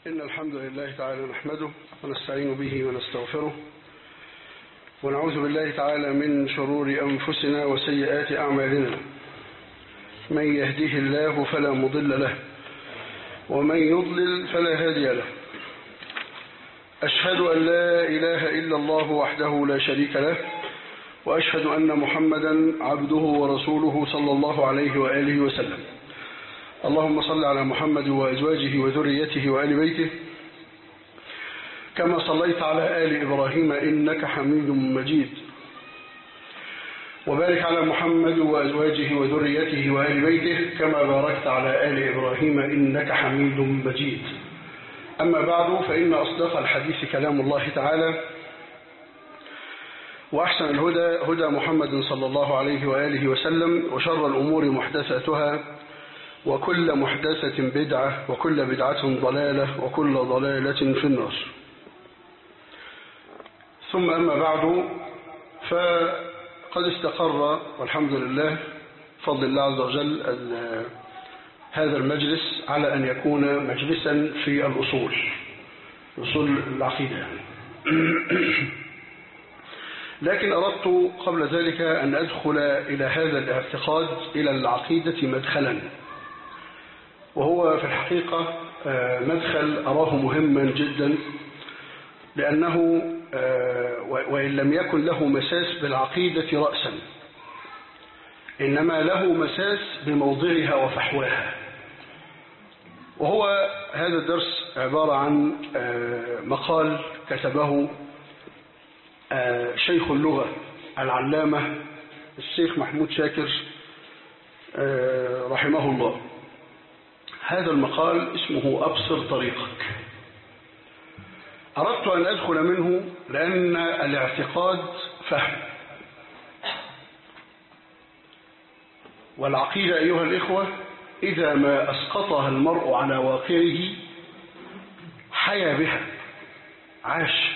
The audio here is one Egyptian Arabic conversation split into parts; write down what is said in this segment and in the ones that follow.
إن الحمد لله تعالى نحمده ونستعين به ونستغفره ونعوذ بالله تعالى من شرور أنفسنا وسيئات أعمالنا من يهديه الله فلا مضل له ومن يضلل فلا هادي له أشهد أن لا إله إلا الله وحده لا شريك له وأشهد أن محمدا عبده ورسوله صلى الله عليه وآله وسلم اللهم صل على محمد وأزواجه وذريته وآل بيته كما صليت على آل إبراهيم إنك حميد مجيد وبارك على محمد وأزواجه وذريته وآل بيته كما باركت على آل إبراهيم إنك حميد مجيد أما بعد فإن أصدق الحديث كلام الله تعالى وأحسن الهدى هدى محمد صلى الله عليه وآله وسلم وشر الأمور محدثاتها وكل محدثة بدعة وكل بدعة ضلالة وكل ضلالة في النار ثم أما بعد فقد استقر والحمد لله فضل الله عز وجل هذا المجلس على أن يكون مجلسا في الأصول أصول العقيدة لكن أردت قبل ذلك أن أدخل إلى هذا الاعتقاد إلى العقيدة مدخلا وهو في الحقيقة مدخل أراه مهما جدا لأنه وإن لم يكن له مساس بالعقيدة رأسا إنما له مساس بموضعها وفحواها وهو هذا الدرس عبارة عن مقال كتبه شيخ اللغة العلامة الشيخ محمود شاكر رحمه الله هذا المقال اسمه أبصر طريقك أردت أن أدخل منه لأن الاعتقاد فهم والعقيدة أيها الإخوة إذا ما أسقطها المرء على واقعه حيا بها عاش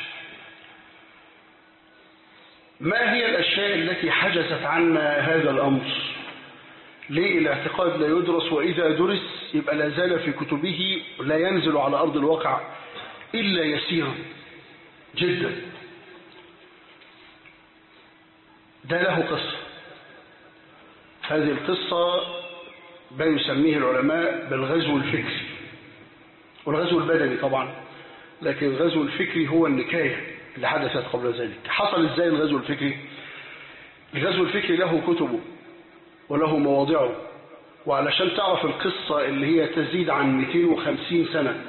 ما هي الأشياء التي حجزت عنا هذا الأمر ليه الاعتقاد لا يدرس وإذا درس يبقى لا زال في كتبه لا ينزل على أرض الواقع إلا يسيرا جدا ده له قصة هذه القصة ما يسميه العلماء بالغزو الفكري والغزو البدني طبعا لكن الغزو الفكري هو النكاية اللي حدثت قبل ذلك حصل ازاي الغزو الفكري الغزو الفكري له كتبه وله مواضعه وعلشان تعرف القصة اللي هي تزيد عن 250 سنة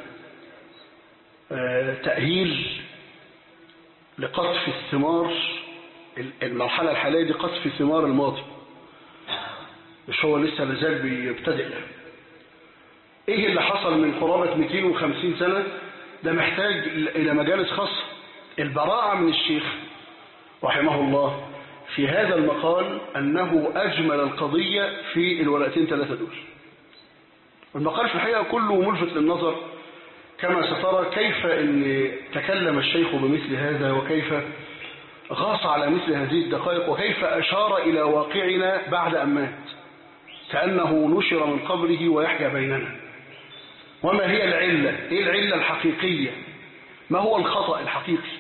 تأهيل لقطف الثمار المرحلة الحالية دي قطف ثمار الماضي مش هو لسه لازال بيبتدئ ايه اللي حصل من قرابة 250 سنة ده محتاج الى مجالس خاصة البراعة من الشيخ رحمه الله في هذا المقال أنه أجمل القضية في الورقتين ثلاثة دول المقال في الحقيقة كله ملفت للنظر كما سترى كيف أن تكلم الشيخ بمثل هذا وكيف غاص على مثل هذه الدقائق وكيف أشار إلى واقعنا بعد أن مات كأنه نشر من قبره ويحيا بيننا وما هي العلة إيه العلة الحقيقية ما هو الخطأ الحقيقي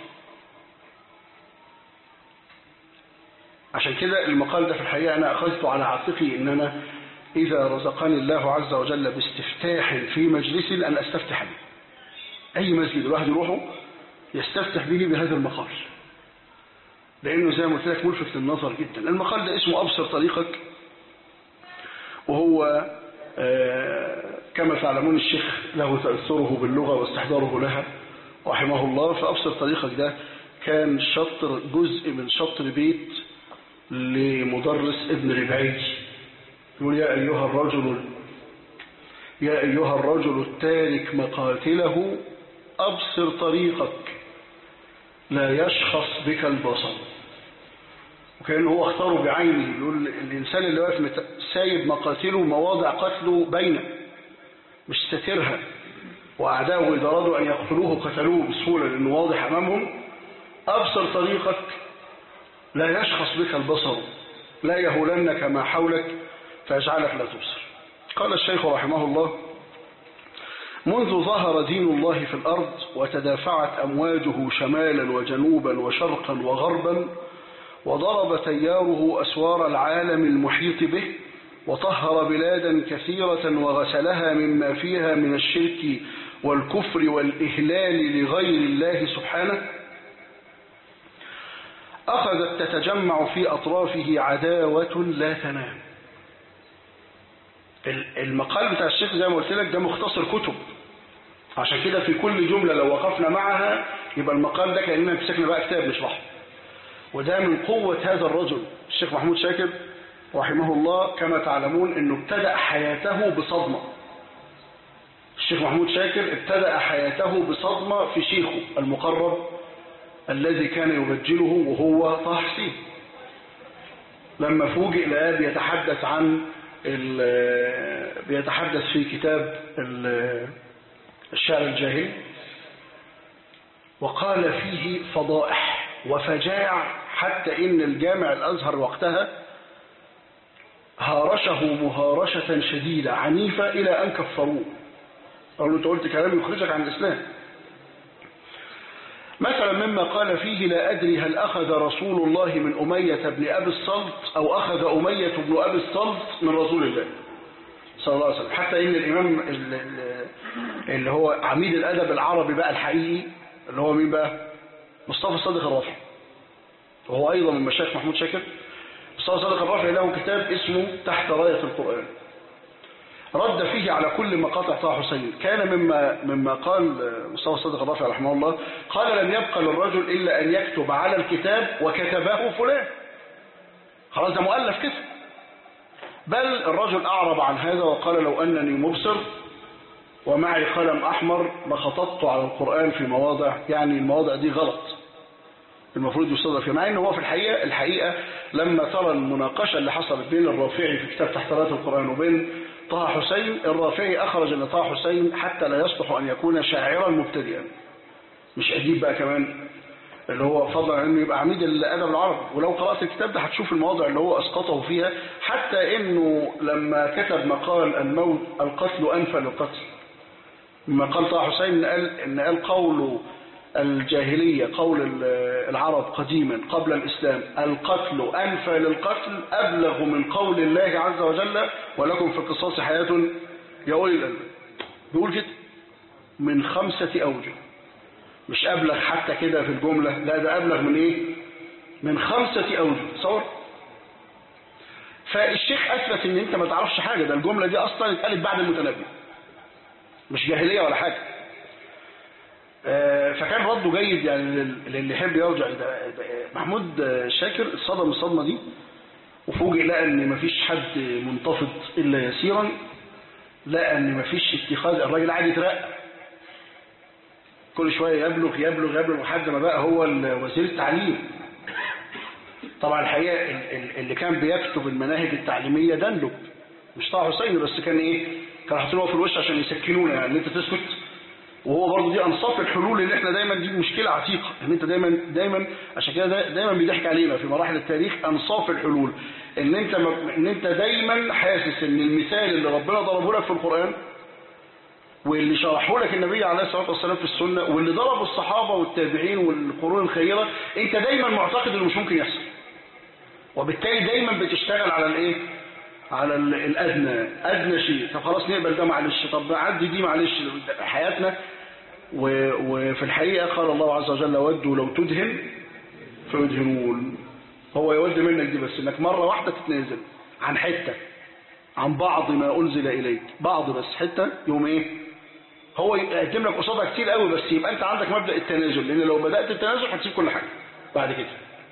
عشان كده المقال ده في الحقيقة أنا أخذته على عاتقي إن أنا إذا رزقني الله عز وجل باستفتاح في مجلس أن أستفتح به أي مسجد الواحد يروحه يستفتح به بهذا المقال لأنه زي ما قلت لك ملفت للنظر جدا المقال ده اسمه أبصر طريقك وهو كما تعلمون الشيخ له تأثره باللغة واستحضاره لها رحمه الله فأبصر طريقك ده كان شطر جزء من شطر بيت لمدرس ابن ربعي يقول يا أيها الرجل يا أيها الرجل التارك مقاتله أبصر طريقك لا يشخص بك البصر وكان هو اختاره بعينه يقول الإنسان اللي واقف سايب مقاتله مواضع قتله بينه مش ساترها وأعداؤه إذا أرادوا أن يقتلوه قتلوه بسهولة لأنه واضح أمامهم أبصر طريقك لا يشخص بك البصر لا يهولنك ما حولك فيجعلك لا تبصر قال الشيخ رحمه الله منذ ظهر دين الله في الأرض وتدافعت أمواجه شمالا وجنوبا وشرقا وغربا وضرب تياره أسوار العالم المحيط به وطهر بلادا كثيرة وغسلها مما فيها من الشرك والكفر والإهلال لغير الله سبحانه أخذت تتجمع في أطرافه عداوة لا تنام المقال بتاع الشيخ زي ما قلت لك ده مختصر كتب عشان كده في كل جملة لو وقفنا معها يبقى المقال ده كأننا مسكنا بقى كتاب نشرحه وده من قوة هذا الرجل الشيخ محمود شاكر رحمه الله كما تعلمون انه ابتدأ حياته بصدمة الشيخ محمود شاكر ابتدأ حياته بصدمة في شيخه المقرب الذي كان يبجله وهو طه حسين لما فوجئ لقاه بيتحدث عن بيتحدث في كتاب الشعر الجاهلي وقال فيه فضائح وفجاع حتى ان الجامع الازهر وقتها هارشه مهارشة شديدة عنيفة الى ان كفروه قالوا له انت قلت كلام يخرجك عن الاسلام مثلا مما قال فيه لا أدري هل أخذ رسول الله من أمية بن أبي الصلت أو أخذ أمية بن أبي الصلت من رسول الله صلى الله عليه وسلم حتى إن الإمام اللي هو عميد الأدب العربي بقى الحقيقي اللي هو مين بقى مصطفى صادق الرافعي وهو أيضا من مشايخ محمود شاكر مصطفى صادق الرافعي له كتاب اسمه تحت راية القرآن رد فيه على كل مقاطع طه حسين كان مما مما قال مصطفى صادق الرافعي رحمه الله قال لم يبقى للرجل إلا أن يكتب على الكتاب وكتبه فلان خلاص ده مؤلف كده بل الرجل أعرض عن هذا وقال لو أنني مبصر ومعي قلم أحمر لخططت على القرآن في مواضع يعني المواضع دي غلط المفروض يصدر فيها مع ان هو في الحقيقة الحقيقة لما ترى المناقشة اللي حصلت بين الرافعي في كتاب تحت راية القرآن وبين طه حسين الرافعي أخرج أن طه حسين حتى لا يصلح أن يكون شاعرا مبتدئا مش أديب بقى كمان اللي هو فضلا عن انه يبقى عميد الادب العربي ولو قرات الكتاب ده هتشوف المواضع اللي هو اسقطه فيها حتى انه لما كتب مقال الموت القتل انفى للقتل لما قال طه حسين قال ان قال قول الجاهلية قول العرب قديما قبل الإسلام القتل أنفى للقتل أبلغ من قول الله عز وجل ولكم في القصاص حياة يا أولي الألباب بيقول كده من خمسة أوجه مش أبلغ حتى كده في الجملة لا ده أبلغ من إيه من خمسة أوجه تصور فالشيخ أثبت إن أنت ما تعرفش حاجة ده الجملة دي أصلا اتقالت بعد المتنبي مش جاهلية ولا حاجة فكان رده جيد يعني للي يحب يرجع محمود شاكر اتصدم الصدمة دي وفوجئ لقى ان مفيش حد منتفض الا يسيرا لقى ان مفيش اتخاذ الراجل قاعد يترقى كل شوية يبلغ يبلغ يبلغ لحد ما بقى هو وزير التعليم طبعا الحقيقة اللي كان بيكتب المناهج التعليمية دنلب مش طه حسين بس كان ايه كان حاطينه في الوش عشان يسكنونا يعني انت تسكت وهو برضه دي انصاف الحلول اللي احنا دايما دي مشكله عتيقه ان انت دايما دايما عشان كده دايما بيضحك علينا في مراحل التاريخ انصاف الحلول ان انت ان انت دايما حاسس ان المثال اللي ربنا ضربه لك في القران واللي شرحه لك النبي عليه الصلاه والسلام في السنه واللي ضربه الصحابه والتابعين والقرون الخيره انت دايما معتقد انه مش ممكن يحصل وبالتالي دايما بتشتغل على الايه على الأدنى أدنى شيء طب خلاص نقبل ده معلش طب عدي دي معلش حياتنا وفي الحقيقة قال الله عز وجل ودوا لو تدهن فيدهنون هو يود منك دي بس انك مرة واحدة تتنازل عن حتة عن بعض ما أنزل إليك بعض بس حتة يوم إيه هو يقدم لك قصادها كتير قوي بس يبقى أنت عندك مبدأ التنازل لأن لو بدأت التنازل هتسيب كل حاجة بعد كده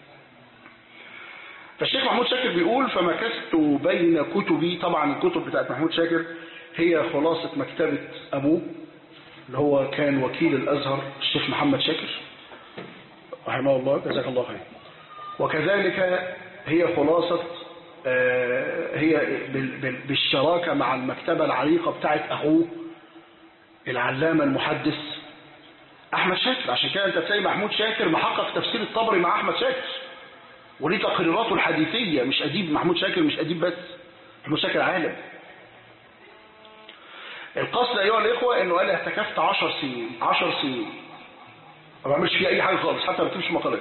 فالشيخ محمود شاكر بيقول فمكثت بين كتبي طبعا الكتب بتاعت محمود شاكر هي خلاصة مكتبة أبوه اللي هو كان وكيل الأزهر الشيخ محمد شاكر رحمه الله جزاك الله خير وكذلك هي خلاصة هي بالشراكة مع المكتبة العريقة بتاعت أخوه العلامة المحدث أحمد شاكر عشان كده أنت تلاقي محمود شاكر محقق تفسير الطبري مع أحمد شاكر وليه تقريراته الحديثية مش أديب محمود شاكر مش أديب بس محمود شاكر عالم القصد أيها الإخوة إنه قال لي اعتكفت 10 سنين 10 سنين ما بعملش فيه أي حاجة خالص حتى ما بكتبش مقالات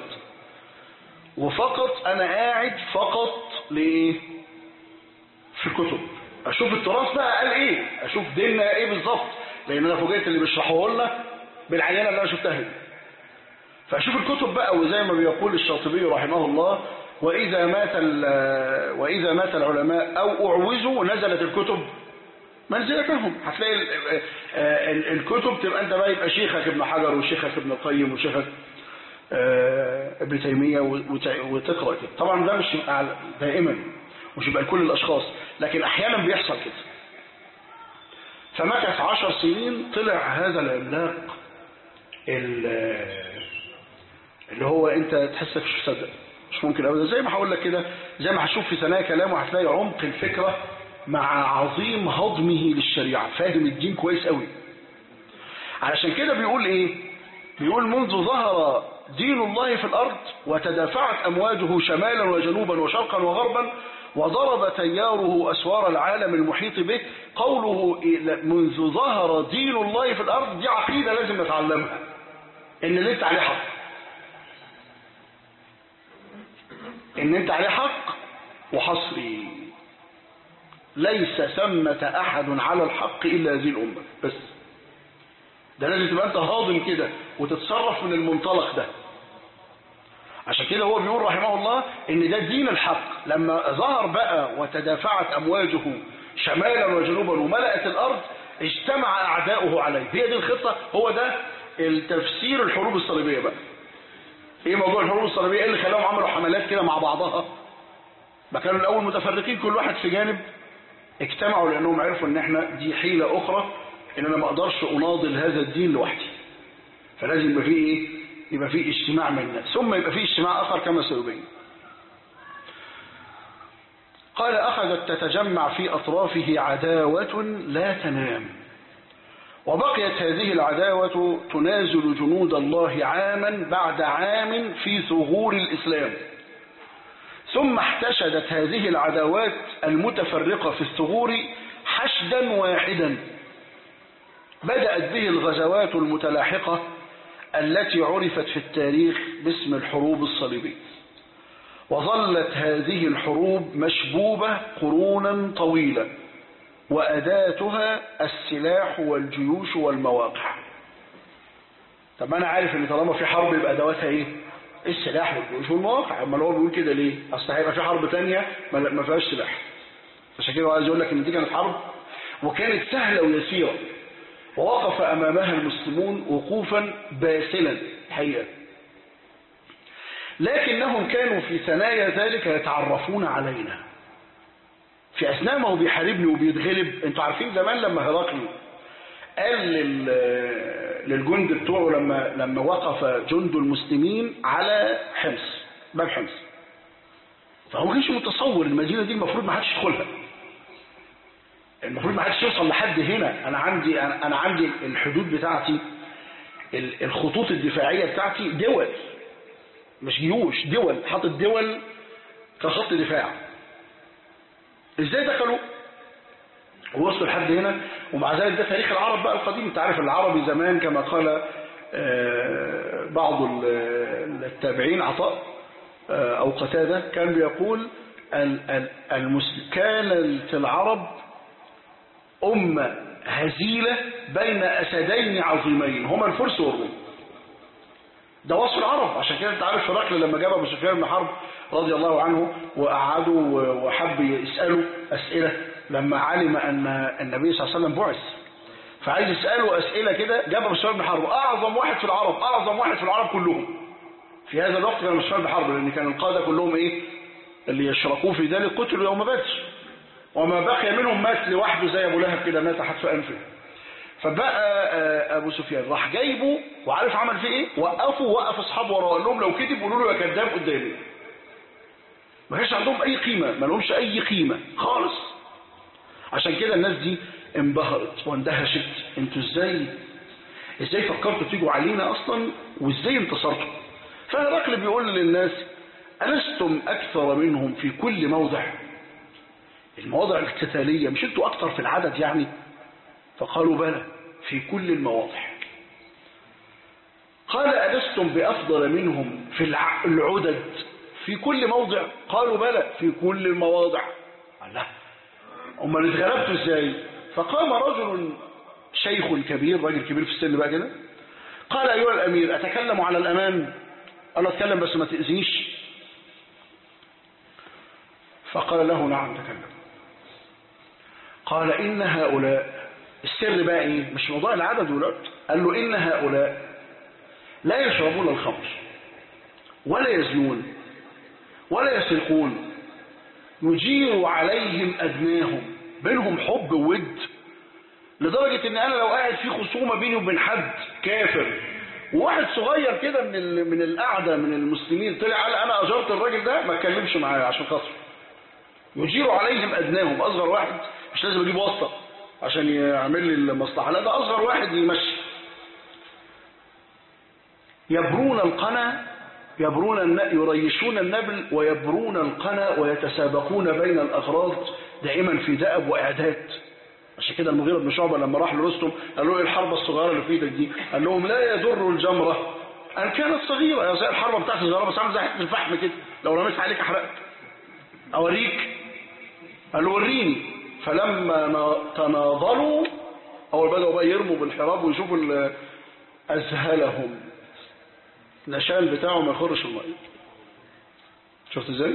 وفقط أنا قاعد فقط لإيه؟ في الكتب أشوف التراث بقى قال إيه أشوف ديننا إيه بالظبط لأن أنا فوجئت اللي بيشرحوه لنا بالعينة اللي أنا شفتها دي فأشوف الكتب بقى وزي ما بيقول الشاطبي رحمه الله وإذا مات وإذا مات العلماء أو أعوزوا نزلت الكتب منزلتهم هتلاقي ال ال الكتب تبقى أنت بقى يبقى شيخك ابن حجر وشيخك ابن القيم وشيخك ابن تيمية وتقرأ كده طبعا ده مش يبقى دائما مش يبقى لكل الأشخاص لكن أحيانا بيحصل كده فمكث عشر سنين طلع هذا العملاق اللي هو انت تحسك مش مصدق مش ممكن ابدا زي ما هقول لك كده زي ما هشوف في ثنايا كلامه هتلاقي عمق الفكره مع عظيم هضمه للشريعه فاهم الدين كويس قوي علشان كده بيقول ايه بيقول منذ ظهر دين الله في الارض وتدافعت امواجه شمالا وجنوبا وشرقا وغربا وضرب تياره اسوار العالم المحيط به قوله منذ ظهر دين الله في الارض دي عقيده لازم نتعلمها ان اللي انت عليه حق ان انت عليه حق وحصري ليس ثمة احد على الحق الا هذه الامة بس ده لازم تبقى انت هاضم كده وتتصرف من المنطلق ده عشان كده هو بيقول رحمه الله ان ده دين الحق لما ظهر بقى وتدافعت امواجه شمالا وجنوبا وملأت الارض اجتمع اعداؤه عليه هي دي الخطة هو ده التفسير الحروب الصليبية بقى ايه موضوع الحروب الصليبيه ايه اللي خلاهم عملوا حملات كده مع بعضها ما كانوا الاول متفرقين كل واحد في جانب اجتمعوا لانهم عرفوا ان احنا دي حيله اخرى ان انا ما اقدرش اناضل هذا الدين لوحدي فلازم يبقى فيه ايه يبقى فيه اجتماع من الناس ثم يبقى فيه اجتماع اخر كما سيبين قال اخذت تتجمع في اطرافه عداوه لا تنام وبقيت هذه العداوة تنازل جنود الله عاما بعد عام في ثغور الإسلام ثم احتشدت هذه العداوات المتفرقة في الثغور حشدا واحدا بدأت به الغزوات المتلاحقة التي عرفت في التاريخ باسم الحروب الصليبية وظلت هذه الحروب مشبوبة قرونا طويلة وأداتها السلاح والجيوش والمواقع طب ما أنا عارف إن طالما في حرب يبقى أدواتها إيه؟ السلاح والجيوش والمواقع أما هو بيقول كده ليه؟ أصل هيبقى في حرب تانية ما فيهاش سلاح عشان كده هو عايز يقول لك إن دي كانت حرب وكانت سهلة ويسيرة ووقف أمامها المسلمون وقوفا باسلا حقيقة لكنهم كانوا في ثنايا ذلك يتعرفون علينا في أثناء ما هو بيحاربني وبيتغلب انتوا عارفين زمان لما هرقلي قال للجند بتوعه لما لما وقف جند المسلمين على حمص باب حمص فهو ما كانش متصور المدينه دي المفروض ما حدش يدخلها المفروض ما حدش يوصل لحد هنا انا عندي انا عندي الحدود بتاعتي الخطوط الدفاعيه بتاعتي دول مش جيوش دول حاطط دول كخط دفاع ازاي دخلوا ووصلوا لحد هنا ومع ذلك ده تاريخ العرب بقى القديم انت عارف العربي زمان كما قال بعض التابعين عطاء او قتاده كان بيقول المسلم كانت العرب أمة هزيلة بين أسدين عظيمين هما الفرس والروم ده وصف العرب عشان كده انت عارف هرقل لما جاب ابو سفيان بن حرب رضي الله عنه وقعدوا وحب يساله اسئله لما علم ان النبي صلى الله عليه وسلم بعث فعايز يساله اسئله كده جاب ابو سفيان بن حرب اعظم واحد في العرب اعظم واحد في العرب كلهم في هذا الوقت كان ابو سفيان بن حرب لان كان القاده كلهم ايه اللي يشركوا في ذلك قتلوا يوم بدر وما بقي منهم مات لوحده زي ابو لهب كده مات حتف انفه فبقى ابو سفيان راح جايبه وعارف عمل فيه ايه وقفوا وقف اصحابه وراه قال لهم لو كذب قولوا له يا كذاب قدامي ما كانش عندهم اي قيمه ما لهمش اي قيمه خالص عشان كده الناس دي انبهرت واندهشت انتوا ازاي ازاي فكرتوا تيجوا علينا اصلا وازاي انتصرتوا فهرقل بيقول للناس ألستم أكثر منهم في كل موضع المواضع القتالية مش انتوا أكثر في العدد يعني فقالوا بلى في كل المواضع قال ألستم بأفضل منهم في الع- العدد في كل موضع قالوا بلى في كل المواضع الله امال اتغلبتوا ازاي فقام رجل شيخ كبير راجل كبير في السن بقى كده قال ايها الامير اتكلم على الامان قال له اتكلم بس ما تاذينيش فقال له نعم تكلم قال ان هؤلاء السر بقى ايه مش موضوع العدد ولا قال له ان هؤلاء لا يشربون الخمر ولا يزنون ولا يسرقون يجير عليهم أدناهم بينهم حب وود لدرجة ان انا لو قاعد في خصومة بيني وبين حد كافر وواحد صغير كده من ال- من القعدة من المسلمين طلع قال انا اجرت الراجل ده ما اتكلمش معاه عشان خاطره يجير عليهم ادناهم اصغر واحد مش لازم اجيب واسطة عشان يعمل لي المصلحة لا ده اصغر واحد يمشي يبرون القنا يبرون الن... يريشون النبل ويبرون القنا ويتسابقون بين الأغراض دائما في دأب وإعداد عشان كده المغيرة بن شعبة لما راح لرستم قال له ايه الحربة الصغيرة اللي في ايدك دي قال لهم لا يضر الجمرة أن كانت صغيرة يا زي الحربة بتاعت الصغيرة بس عامل زي حتة الفحم كده لو رميت عليك أحرقك أوريك قال له وريني فلما نا- تناضلوا أول بدأوا بقى يرموا بالحراب ويشوفوا ال- أذهلهم النشان بتاعه ما يخرش المية شفت ازاي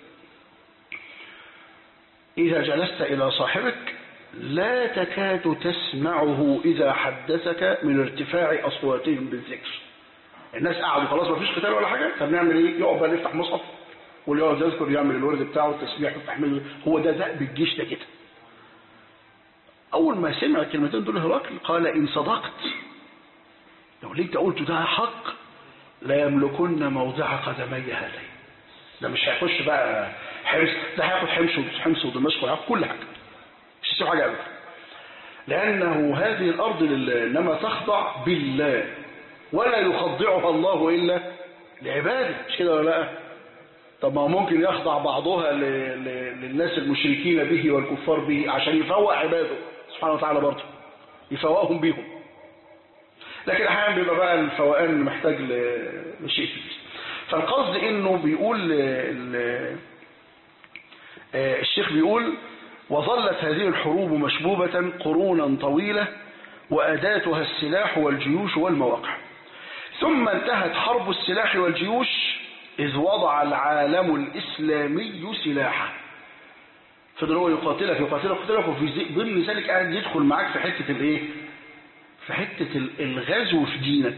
إذا جلست إلى صاحبك لا تكاد تسمعه إذا حدثك من ارتفاع أصواتهم بالذكر الناس قعدوا خلاص ما فيش قتال ولا حاجة طب نعمل إيه يقعد بقى يفتح مصحف واللي يقعد يذكر يعمل الورد بتاعه التسبيح والتحميد هو ده دأب الجيش ده كده أول ما سمع الكلمتين دول هرقل قال إن صدقت لو اللي انت قلته ده حق لا يملكن موضع قدمي هذين ده مش هيخش بقى حمص ده هياخد حمص حمص ودمشق وهياخد كل حاجه مش هيسيب حاجه ابدا لانه هذه الارض لله انما تخضع بالله ولا يخضعها الله الا لعباده مش كده ولا لا طب ما هو ممكن يخضع بعضها ل... ل... للناس المشركين به والكفار به عشان يفوق عباده سبحانه وتعالى برضه يفوقهم بيهم لكن احيانا بيبقى بقى الفوقان محتاج ل- لشيء كبير فالقصد انه بيقول ال- آه، الشيخ بيقول وظلت هذه الحروب مشبوبة قرونا طويلة وأداتها السلاح والجيوش والمواقع ثم انتهت حرب السلاح والجيوش إذ وضع العالم الإسلامي سلاحه فضل هو يقاتلك يقاتلك يقاتلك وفي زي- ضمن ذلك قاعد يدخل معاك في حتة الايه في حتة ال- الغزو في دينك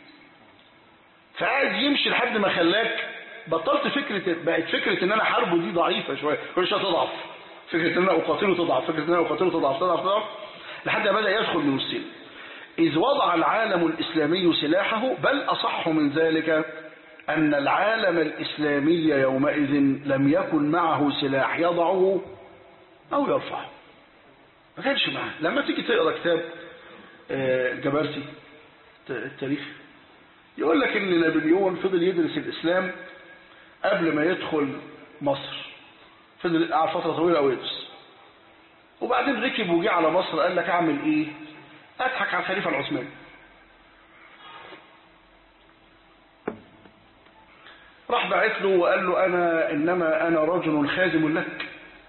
فقاعد يمشي لحد ما خلاك بطلت فكرة بقت فكرة ان انا حاربه دي ضعيفة شوية كل شوية تضعف فكرة ان انا اقاتله تضعف فكرة ان انا اقاتله تضعف تضعف تضعف لحد ما بدأ يدخل من السن إذ وضع العالم الإسلامي سلاحه بل أصح من ذلك أن العالم الإسلامي يومئذ لم يكن معه سلاح يضعه أو يرفعه ما كانش معاه لما تيجي تقرأ كتاب آه، جبرتي الت- التاريخ يقول لك ان نابليون فضل يدرس الاسلام قبل ما يدخل مصر فضل قعد فتره طويله قوي يدرس وبعدين ركب وجي على مصر قال لك اعمل ايه اضحك على الخليفه العثماني راح بعت له وقال له انا انما انا رجل خادم لك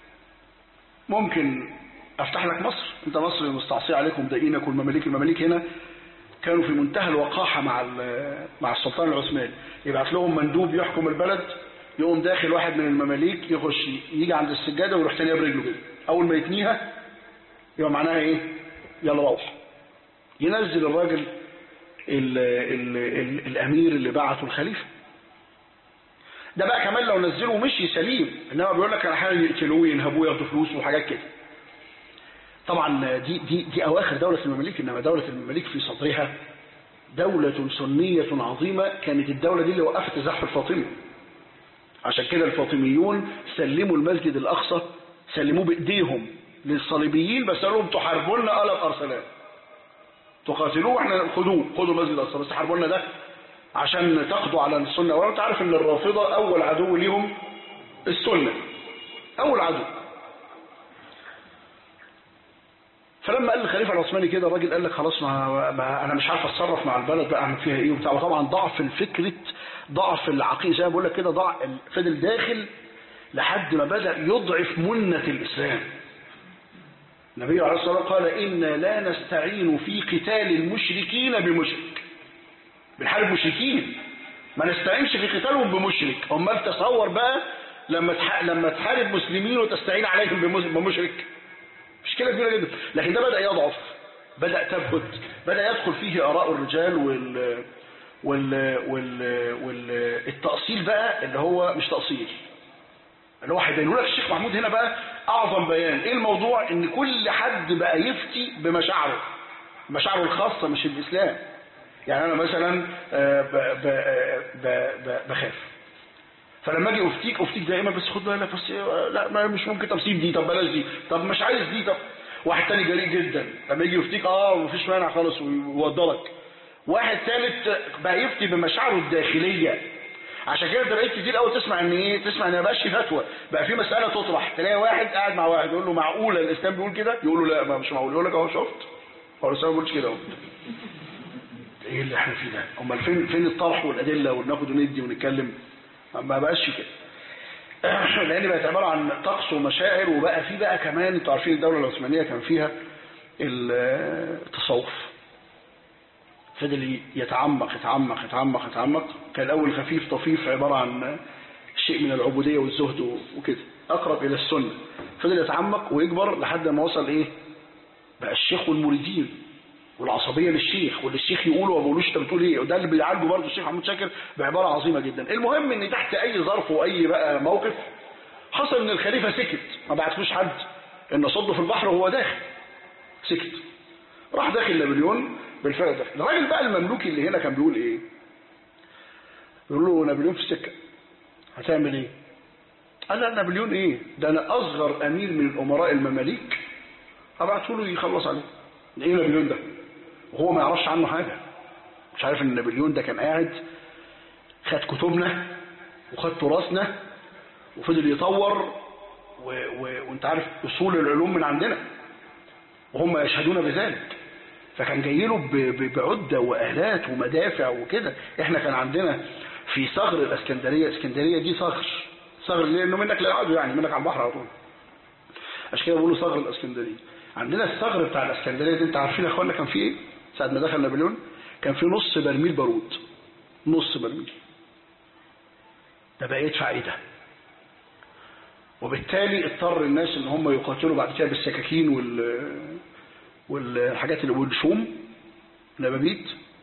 ممكن افتح لك مصر انت مصر مستعصي عليكم دقينك والمماليك المماليك هنا كانوا في منتهى الوقاحة مع ال- مع السلطان العثماني يبعت لهم مندوب يحكم البلد يقوم داخل واحد من المماليك يخش يجي عند السجادة ويروح تانية برجله كده أول ما يتنيها يبقى معناها إيه؟ يلا روح ينزل الراجل ال ال ال الأمير اللي بعته الخليفة ده بقى كمان لو نزله مشي سليم إنما بيقول لك أنا حاجة يقتلوه ينهبوه ياخدوا فلوس وحاجات كده طبعا دي دي دي اواخر دوله المماليك انما دوله المماليك في صدرها دوله سنيه عظيمه كانت الدوله دي اللي وقفت الزحف الفاطمي عشان كده الفاطميون سلموا المسجد الاقصى سلموه بايديهم للصليبيين بس قالوا لهم تحاربوا لنا قلب ارسلان تقاتلوه واحنا خدوه خدوا المسجد الاقصى بس حاربوا لنا ده عشان تقضوا على السنه وانت عارف ان الرافضه اول عدو ليهم السنه اول عدو فلما قال الخليفه العثماني كده الراجل قال لك خلاص ما, ما انا مش عارف اتصرف مع البلد بقى اعمل فيها ايه وبتاع وطبعا ضعف الفكره ضعف العقيده زي ما بقول لك كده ضع فضل داخل لحد ما بدا يضعف منه الاسلام النبي عليه الصلاه والسلام قال انا لا نستعين في قتال المشركين بمشرك بنحارب مشركين ما نستعينش في قتالهم بمشرك امال تصور بقى لما تح... لما تحارب مسلمين وتستعين عليهم بمس- بمشرك مشكله كبيره جدا لكن ده بدا يضعف بدا تبهت بدا يدخل فيه اراء الرجال وال وال وال والتاصيل بقى اللي هو مش تاصيل اللي هو هيبينوا لك الشيخ محمود هنا بقى اعظم بيان ايه الموضوع ان كل حد بقى يفتي بمشاعره مشاعره الخاصه مش الاسلام يعني انا مثلا آه، ب- ب- ب- ب- بخاف فلما اجي افتيك افتيك دائما بس خد بالك بس آه، لا ما مش ممكن طب سيب دي طب بلاش دي طب مش عايز دي طب واحد تاني جريء جدا لما يجي يفتيك اه مفيش مانع خالص ويوضلك واحد ثالث بقى يفتي بمشاعره الداخليه عشان كده انت بقيت كتير قوي تسمع ان ايه تسمع ان ما بقاش في فتوى بقى في مساله تطرح تلاقي واحد قاعد مع واحد يقول له معقوله الاسلام بيقول كده يقول له لا ما مش معقول يقول لك اهو شفت هو الاسلام ما بيقولش كده اهو ايه اللي احنا فيه ده امال فين فين الطرح والادله وناخد وندي ونتكلم ما بقاش كده لان بقت عباره عن طقس ومشاعر وبقى في بقى كمان انتوا عارفين الدوله العثمانيه كان فيها التصوف فضل يتعمق يتعمق يتعمق يتعمق كان الاول خفيف طفيف عباره عن شيء من العبوديه والزهد وكده اقرب الى السنه فضل يتعمق ويكبر لحد ما وصل ايه بقى الشيخ والمريدين والعصبيه للشيخ واللي الشيخ يقوله وما بيقولوش انت بتقول ايه وده اللي بيعالجه برضه الشيخ محمود شاكر بعباره عظيمه جدا المهم ان تحت اي ظرف واي بقى موقف حصل ان الخليفه سكت ما بعتلوش حد ان صده في البحر وهو داخل سكت راح داخل نابليون بالفعل داخل الراجل بقى المملوكي اللي هنا كان بيقول ايه يقول له نابليون في السكه هتعمل ايه قال لا نابليون ايه ده انا اصغر امير من الامراء المماليك ابعته له يخلص عليه ايه نابليون ده وهو ما يعرفش عنه حاجه مش عارف ان نابليون ده كان قاعد خد كتبنا وخد تراثنا وفضل يطور و... و... وانت عارف اصول العلوم من عندنا وهم يشهدون بذلك فكان جاي له ب... ب... بعده والات ومدافع وكده احنا كان عندنا في ثغر الاسكندريه اسكندريه دي ثغر ثغر ليه؟ لانه منك للعدو يعني منك على البحر على طول عشان كده بيقولوا ثغر الاسكندريه عندنا الثغر بتاع الاسكندريه دي انت عارفين يا اخوانا كان فيه ايه ساعه ما دخل نابليون كان فيه نص برميل بارود نص برميل ده بقى يدفع ايه ده وبالتالي اضطر الناس ان هم يقاتلوا بعد كده بالسكاكين وال والحاجات اللي والشوم نبابيت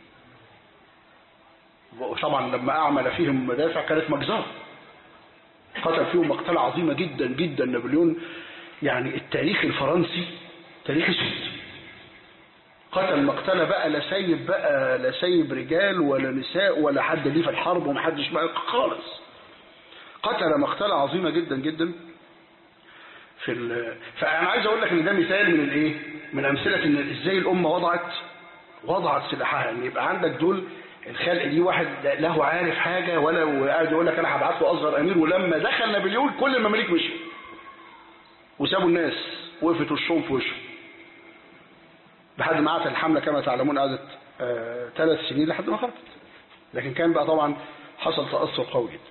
وطبعا لما اعمل فيهم مدافع كانت مجزره قتل فيهم مقتله عظيمه جدا جدا نابليون يعني التاريخ الفرنسي تاريخ اسود قتل مقتله بقى لا سايب بقى لا سايب رجال ولا نساء ولا حد ليه في الحرب ومحدش بقى خالص قتل مقتله عظيمه جدا جدا في ال... فانا عايز اقول لك ان ده مثال من الايه من امثله ان ازاي الامه وضعت وضعت سلاحها ان يبقى عندك دول الخلق دي واحد له عارف حاجه ولا وقاعد يقول لك انا هبعت له اصغر امير ولما دخل نابليون كل المماليك مشوا وسابوا الناس وقفت وشهم في وشه لحد ما عادت الحمله كما تعلمون قعدت آه ثلاث سنين لحد ما خرجت لكن كان بقى طبعا حصل تاثر قوي جدا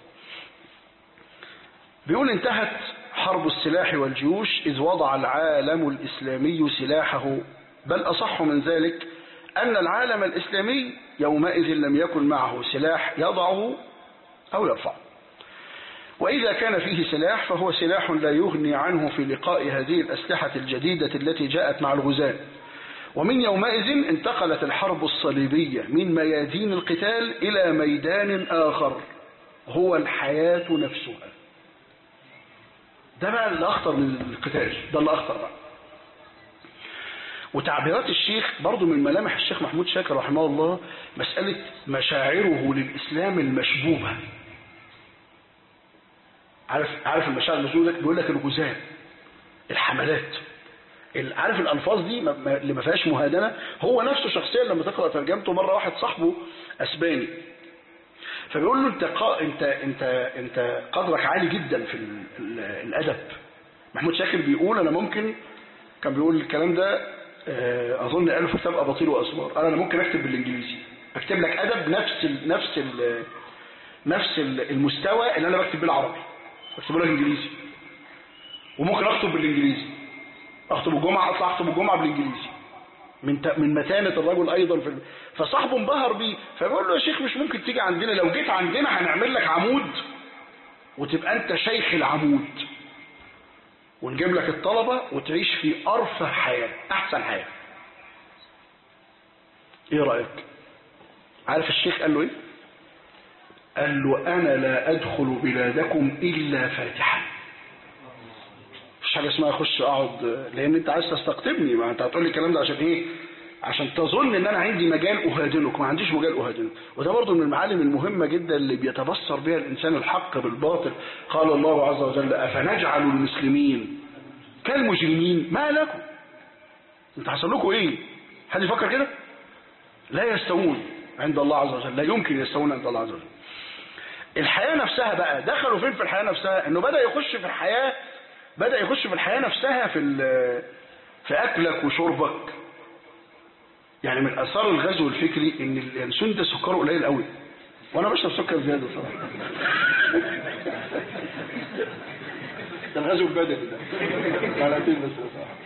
بيقول انتهت حرب السلاح والجيوش إذ وضع العالم الإسلامي سلاحه بل أصح من ذلك أن العالم الإسلامي يومئذ لم يكن معه سلاح يضعه أو يرفعه وإذا كان فيه سلاح فهو سلاح لا يغني عنه في لقاء هذه الأسلحة الجديدة التي جاءت مع الغزاة ومن يومئذ انتقلت الحرب الصليبية من ميادين القتال إلى ميدان آخر هو الحياة نفسها ده بقى اللي أخطر من القتال ده اللي أخطر بقى وتعبيرات الشيخ برضو من ملامح الشيخ محمود شاكر رحمه الله مسألة مشاعره للإسلام المشبوبة عارف عارف المشاعر المشبوبة ده بيقول لك الغزاة الحملات عارف الألفاظ دي اللي ما فيهاش مهادنة هو نفسه شخصيا لما تقرأ ترجمته مرة واحد صاحبه أسباني فبيقول له انت قا... انت انت انت قدرك عالي جدا في الادب محمود شاكر بيقول انا ممكن كان بيقول الكلام ده آه، اظن قالوا في كتاب اباطيل واسرار انا أنا ممكن اكتب بالانجليزي اكتب لك ادب نفس ال نفس ال نفس ال- المستوى اللي انا بكتب بالعربي بكتبه لك انجليزي وممكن اكتب بالانجليزي اخطب الجمعه اطلع اخطب الجمعه بالانجليزي من ت- من متانه الرجل ايضا في ال- فصاحبه انبهر بيه فبيقول له يا شيخ مش ممكن تيجي عندنا لو جيت عندنا هنعمل لك عمود وتبقى انت شيخ العمود ونجيب لك الطلبه وتعيش في ارفه حياه احسن حياه ايه رايك عارف الشيخ قال له ايه قال له انا لا ادخل بلادكم الا فاتحا مفيش حاجه اسمها اخش اقعد لان انت عايز تستقطبني ما انت هتقول لي الكلام ده عشان ايه عشان تظن ان انا عندي مجال اهادنك ما عنديش مجال اهادنك وده برضه من المعالم المهمه جدا اللي بيتبصر بها الانسان الحق بالباطل قال الله عز وجل افنجعل المسلمين كالمجرمين ما لكم انت حصل لكم ايه حد يفكر كده لا يستوون عند الله عز وجل لا يمكن يستوون عند الله عز وجل الحياة نفسها بقى دخلوا فين في الحياة نفسها انه بدأ يخش في الحياة بدأ يخش في الحياة نفسها في ال- في اكلك وشربك يعني من اثار الغزو الفكري ان الانسان ده سكره قليل قوي وانا بشرب سكر زياده صراحه ده الغزو البدني ده معلقتين بس صراحه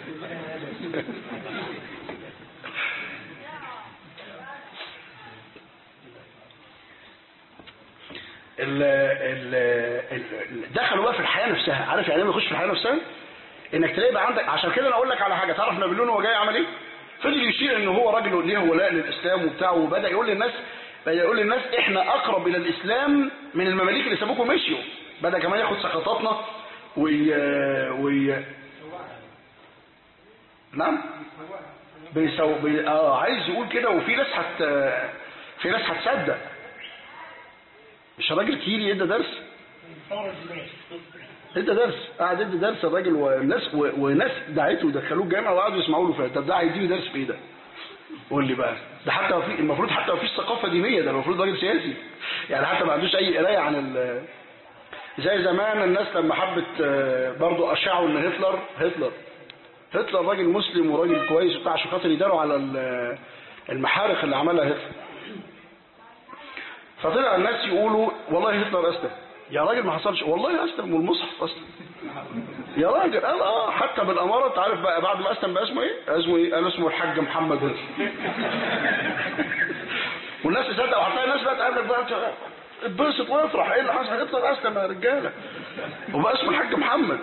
ال ال ال دخلوا بقى في الحياه نفسها عارف يعني ايه يخش في الحياه نفسها انك تلاقي بقى عندك عشان كده انا اقول لك على حاجه تعرف نابليون هو جاي عمل ايه فضل يشير ان هو راجل ليه ولاء للاسلام وبتاع وبدا يقول للناس بدا يقول للناس احنا اقرب الى الاسلام من المماليك اللي سابوكم مشيوا بدا كمان ياخد سقطاتنا وي وي نعم بيسو بي... اه عايز يقول كده وفي ناس هت في ناس هتصدق مش راجل كيري ادى درس ادى درس قعد ادى درس الراجل والناس و... وناس دعيته ودخلوه الجامعه وقعدوا يسمعوا له فيها طب ده هيديني درس في ايه ده؟ قول لي بقى ده حتى في المفروض حتى ما فيش ثقافه دينيه ده المفروض راجل سياسي يعني حتى ما عندوش اي قرايه عن ال... زي زمان الناس لما حبت آه، برضو اشاعوا ان هتلر هتلر هتلر راجل مسلم وراجل كويس وبتاع عشان خاطر يداروا على ال- المحارق اللي عملها هتلر فطلع الناس يقولوا والله هتلر اسلم يا راجل ما حصلش والله اسلم والمصحف اسلم يا راجل قال اه حتى بالاماره انت عارف بقى بعد ما اسلم بقى اسمه ايه؟ اسمه ايه؟ قال اسمه الحاج محمد هتلر والناس تصدق وهتلاقي الناس بقى تقابلك بقى اتبسط وافرح ايه اللي حصل هتلر اسلم يا رجاله وبقى اسمه الحاج محمد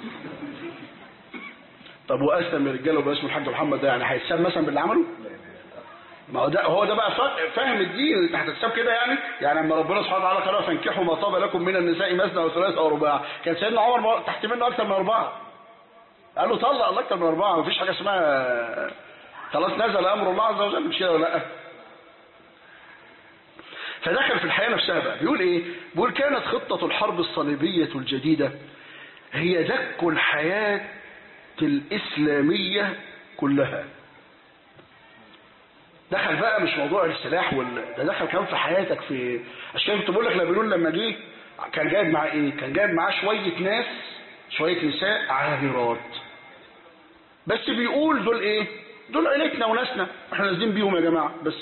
طب واسلم يا رجاله وبقى اسمه الحاج محمد ده يعني هيتساب مثلا باللي عمله؟ ما هو ده هو ده بقى فا- فاهم الدين انت هتتساب كده يعني يعني لما ربنا سبحانه وتعالى قال فانكحوا ما طاب لكم من النساء مثنى وثلاث ورباع كان سيدنا عمر ما- تحت منه اكثر من اربعه قال له طلق الله اكثر من اربعه مفيش حاجه اسمها خلاص نزل امر الله عز وجل مش كده ولا لا فدخل في الحياه نفسها بقى بيقول ايه بيقول كانت خطه الحرب الصليبيه الجديده هي دك الحياه الاسلاميه كلها دخل بقى مش موضوع السلاح وال... ده دخل كمان في حياتك في عشان كده كنت بقول لك نابليون لما جه كان جايب معاه ايه؟ كان جايب معاه شويه ناس شويه نساء عاهرات بس بيقول دول ايه؟ دول عيلتنا وناسنا احنا نازلين بيهم يا جماعه بس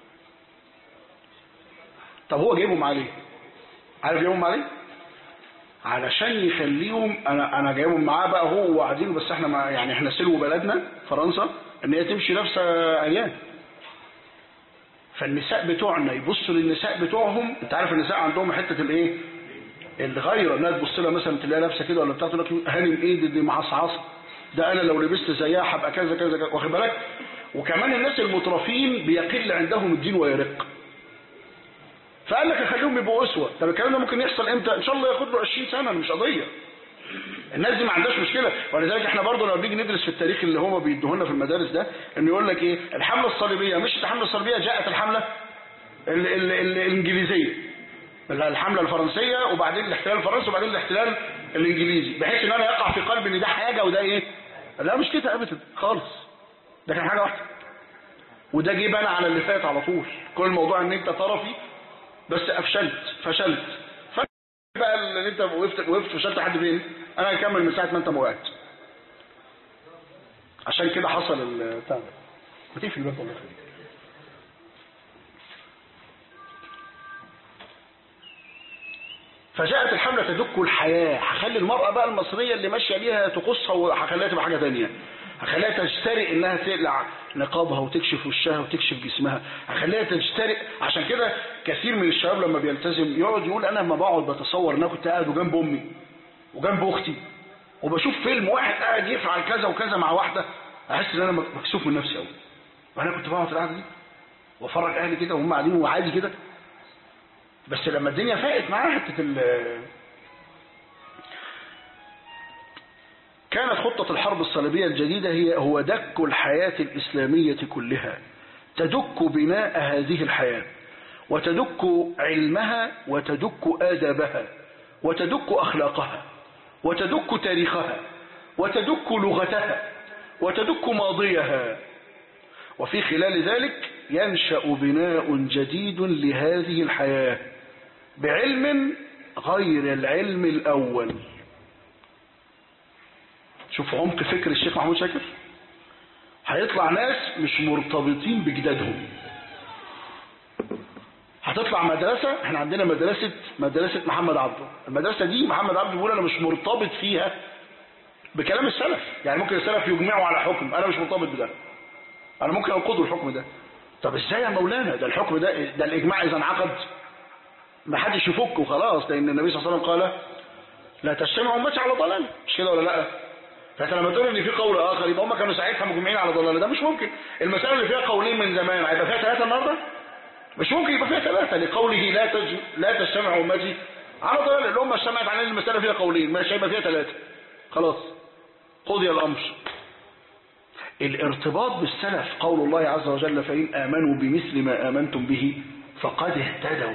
طب هو جايبهم عليه عارف جايبهم عليه؟ علشان يخليهم انا انا جايبهم معاه بقى هو وقاعدين بس احنا ما يعني احنا سلو بلدنا فرنسا ان هي تمشي نفس عيان فالنساء بتوعنا يبصوا للنساء بتوعهم انت عارف النساء عندهم حته الايه الغيره انها تبص لها مثلا تلاقيها لابسه كده ولا بتاع تقول لك هانم ايه دي, دي معصعصه ده انا لو لبست زيها هبقى كذا كذا كذا واخد بالك وكمان الناس المترفين بيقل عندهم الدين ويرق فقال لك اخليهم يبقوا اسوه طب الكلام ده ممكن يحصل امتى ان شاء الله ياخد له 20 سنه مش قضيه الناس دي ما عندهاش مشكله ولذلك احنا برضه لما بنيجي ندرس في التاريخ اللي هم بيدوه لنا في المدارس ده انه يقول لك ايه الحمله الصليبيه مشت الحمله الصليبيه جاءت الحمله ال ال ال الانجليزيه الحمله الفرنسيه وبعدين الاحتلال الفرنسي وبعدين الاحتلال الانجليزي بحيث ان انا يقع في قلبي ان ده حاجه وده ايه لا مش كده ابدا خالص ده كان حاجه واحده وده جه بنى على اللي فات على طول كل الموضوع ان انت طرفي بس افشلت فشلت بقى اللي انت وقفت وقفت فشلت لحد فين انا هكمل من ساعه ما انت ما وقعت عشان كده حصل البتاع ده ما تقفل الباب الله يخليك فجاءت الحملة تدك الحياة هخلي المرأة بقى المصرية اللي ماشية بيها تقصها وهخليها تبقى حاجة تانية هخليها تجترئ انها تقلع نقابها وتكشف وشها وتكشف جسمها هخليها تجترئ عشان كده كثير من الشباب لما بيلتزم يقعد يقول انا لما بقعد بتصور ان انا كنت قاعد وجنب امي وجنب اختي وبشوف فيلم واحد قاعد يفعل كذا وكذا مع واحده احس ان انا مكسوف من نفسي قوي وانا كنت بقعد في القعده دي وافرج اهلي كده وهم قاعدين وعادي كده بس لما الدنيا فاقت معاها حته ال كانت خطة الحرب الصليبية الجديدة هي هو دك الحياة الإسلامية كلها تدك بناء هذه الحياة وتدك علمها وتدك آدابها وتدك أخلاقها وتدك تاريخها وتدك لغتها وتدك ماضيها وفي خلال ذلك ينشأ بناء جديد لهذه الحياة بعلم غير العلم الأول شوف عمق فكر الشيخ محمود شاكر هيطلع ناس مش مرتبطين بجدادهم هتطلع مدرسة احنا عندنا مدرسة مدرسة محمد عبده المدرسة دي محمد عبده بيقول انا مش مرتبط فيها بكلام السلف يعني ممكن السلف يجمعوا على حكم انا مش مرتبط بده انا ممكن انقضوا الحكم ده طب ازاي يا مولانا ده الحكم ده ده الاجماع اذا انعقد ما حدش يفك وخلاص لان النبي صلى الله عليه وسلم قال لا تجتمع امتي على ضلال مش كده ولا لا فانت لما تقول ان في قول اخر يبقى هم كانوا ساعتها مجمعين على ضلال ده مش ممكن المساله اللي فيها قولين من زمان هيبقى فيها ثلاثه النهارده مش ممكن يبقى فيها ثلاثه لقوله لا تج... لا تجتمع امتي على ضلال الامه اجتمعت على ان المساله فيها قولين مش هيبقى فيها ثلاثه خلاص قضي الامر الارتباط بالسلف قول الله عز وجل فإن آمنوا بمثل ما آمنتم به فقد اهتدوا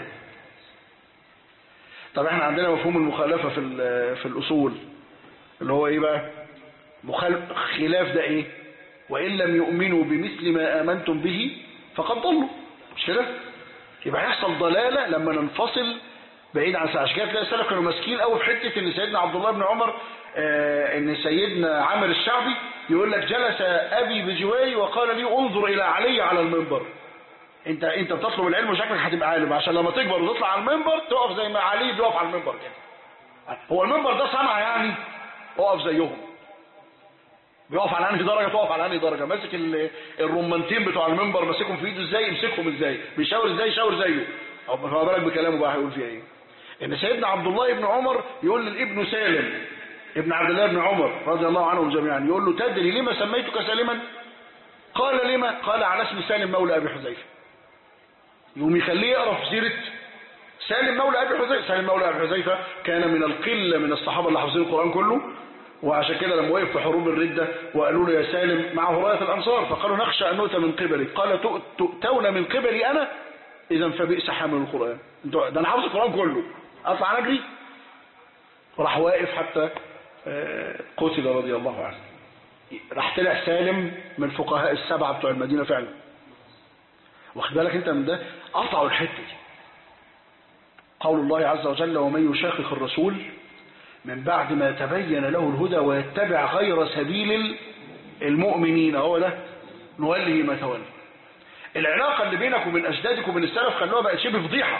طب احنا عندنا مفهوم المخالفة في في الأصول اللي هو ايه بقى مخالف خلاف ده ايه وإن لم يؤمنوا بمثل ما آمنتم به فقد ضلوا مش كده يبقى هيحصل ضلالة لما ننفصل بعيد عن عشان كده تلاقي السلف كانوا ماسكين قوي في حته ان سيدنا عبد الله بن عمر آه ان سيدنا عامر الشعبي يقول لك جلس ابي بجواري وقال لي انظر الى علي على المنبر انت انت بتطلب العلم وشكلك هتبقى عالم عشان لما تكبر وتطلع على المنبر تقف زي ما علي بيقف على المنبر كده هو المنبر ده صنعه يعني اقف زيهم بيقف على انهي درجه تقف على انهي درجه ماسك الرمانتين بتوع المنبر ماسكهم في ايده ازاي يمسكهم ازاي بيشاور ازاي يشاور زيه او ما بالك بكلامه بقى هيقول فيها ايه ان سيدنا عبد الله بن عمر يقول للابن سالم ابن عبد الله بن عمر رضي الله عنهم جميعا يقول له تدري لما سميتك سالما قال لما قال على اسم سالم مولى ابي حذيفه يقوم يخليه يقرا في سيره سالم مولى ابي حذيفه سالم مولى ابي حذيفه كان من القله من الصحابه اللي حافظين القران كله وعشان كده لما وقف في حروب الردة وقالوا له يا سالم معه راية الأنصار فقالوا نخشى أن نؤتى من قبلك قال تؤتون من قبلي أنا إذا فبئس حامل القرآن ده أنا حافظ القرآن كله أطلع نجري راح واقف حتى قتل رضي الله عنه راح طلع سالم من فقهاء السبعة بتوع المدينة فعلا واخد بالك انت من ده قطعوا الحتة دي قول الله عز وجل ومن يشاقق الرسول من بعد ما تبين له الهدى ويتبع غير سبيل المؤمنين هو ده نوله ما تولى العلاقة اللي بينك وبين أجدادك وبين السلف خلوها بقت شبه فضيحة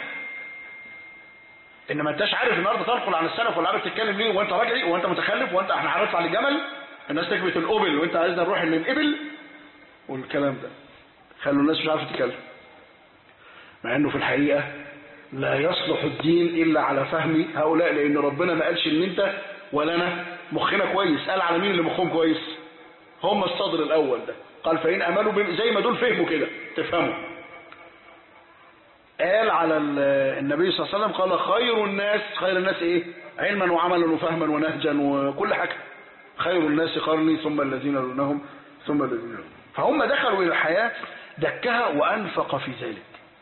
إنما أنتش عارف النهارده تنقل عن السلف ولا عارف تتكلم ليه وأنت راجعي وأنت متخلف وأنت إحنا هنطلع للجمل الناس تكبت الأبل وأنت عايزنا نروح للإبل والكلام ده خلوا الناس مش عارفة تتكلم مع إنه في الحقيقة لا يصلح الدين إلا على فهم هؤلاء لأن ربنا ما قالش إن أنت ولا أنا مخنا كويس قال على مين اللي مخهم كويس هم الصدر الأول ده قال فإن أملوا بم... زي ما دول فهموا كده تفهموا قال على النبي صلى الله عليه وسلم قال خير الناس خير الناس إيه علما وعملا وفهما ونهجا وكل حاجة خير الناس قرني ثم الذين دونهم ثم الذين دونهم فهم دخلوا إلى الحياة دكها وأنفق في ذلك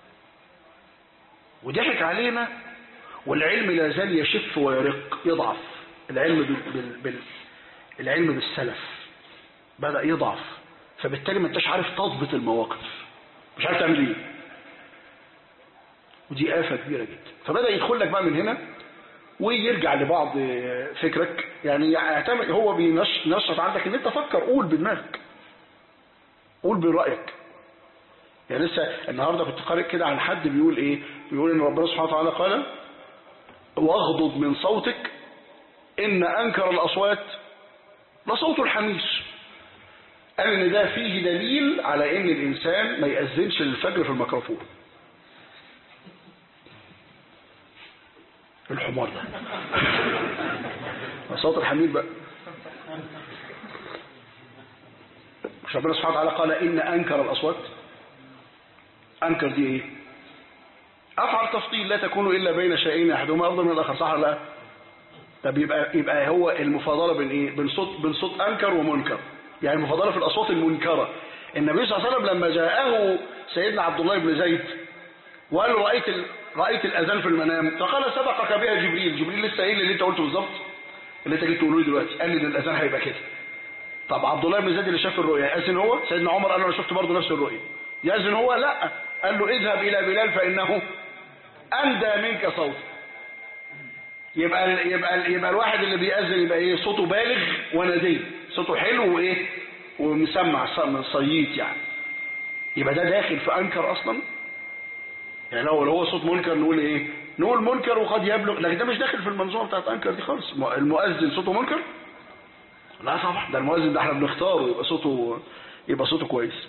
وضحك علينا والعلم لا زال يشف ويرق يضعف العلم بال... بال... بال... العلم بالسلف بدأ يضعف فبالتالي ما انتش عارف تضبط المواقف مش عارف تعمل ايه ودي آفة كبيرة جدا فبدأ يدخل لك بقى من هنا ويرجع لبعض فكرك يعني يعتمد هو بينشط عندك ان انت فكر قول بدماغك قول برأيك يعني لسه النهاردة كنت قارئ كده عن حد بيقول ايه بيقول ان ربنا سبحانه وتعالى قال واغضض من صوتك ان انكر الاصوات لصوت الحمير قال ان ده فيه دليل على ان الانسان ما يأذنش للفجر في الميكروفون الحمار ده صوت الحمير بقى مش ربنا سبحانه وتعالى قال ان انكر الاصوات انكر دي ايه افعل تفضيل لا تكون الا بين شيئين احدهما افضل من الاخر صح ولا لا طب يبقى يبقى هو المفاضله بين ايه بين صوت بين صوت انكر ومنكر يعني المفاضله في الاصوات المنكره النبي صلى الله عليه وسلم لما جاءه سيدنا عبد الله بن زيد وقال له رايت ال... رايت الاذان في المنام فقال سبقك بها جبريل جبريل لسه قايل اللي انت قلته بالظبط اللي انت جيت تقوله لي دلوقتي قال لي ان الاذان هيبقى كده طب عبد الله بن زيد اللي شاف الرؤيا يأذن هو سيدنا عمر قال له انا شفت برضه نفس الرؤيا يأذن هو لا قال له اذهب الى بلال فانه اندى منك صوت يبقى يبقى يبقى الواحد اللي بيأذن يبقى ايه صوته بالغ وندي صوته حلو وايه ومسمع صييت يعني يبقى ده داخل في انكر اصلا يعني لو هو صوت منكر نقول ايه نقول منكر وقد يبلغ لكن ده مش داخل في المنظومه بتاعت انكر دي خالص المؤذن صوته منكر لا طبعا ده المؤذن ده احنا بنختاره يبقى صوته يبقى صوته كويس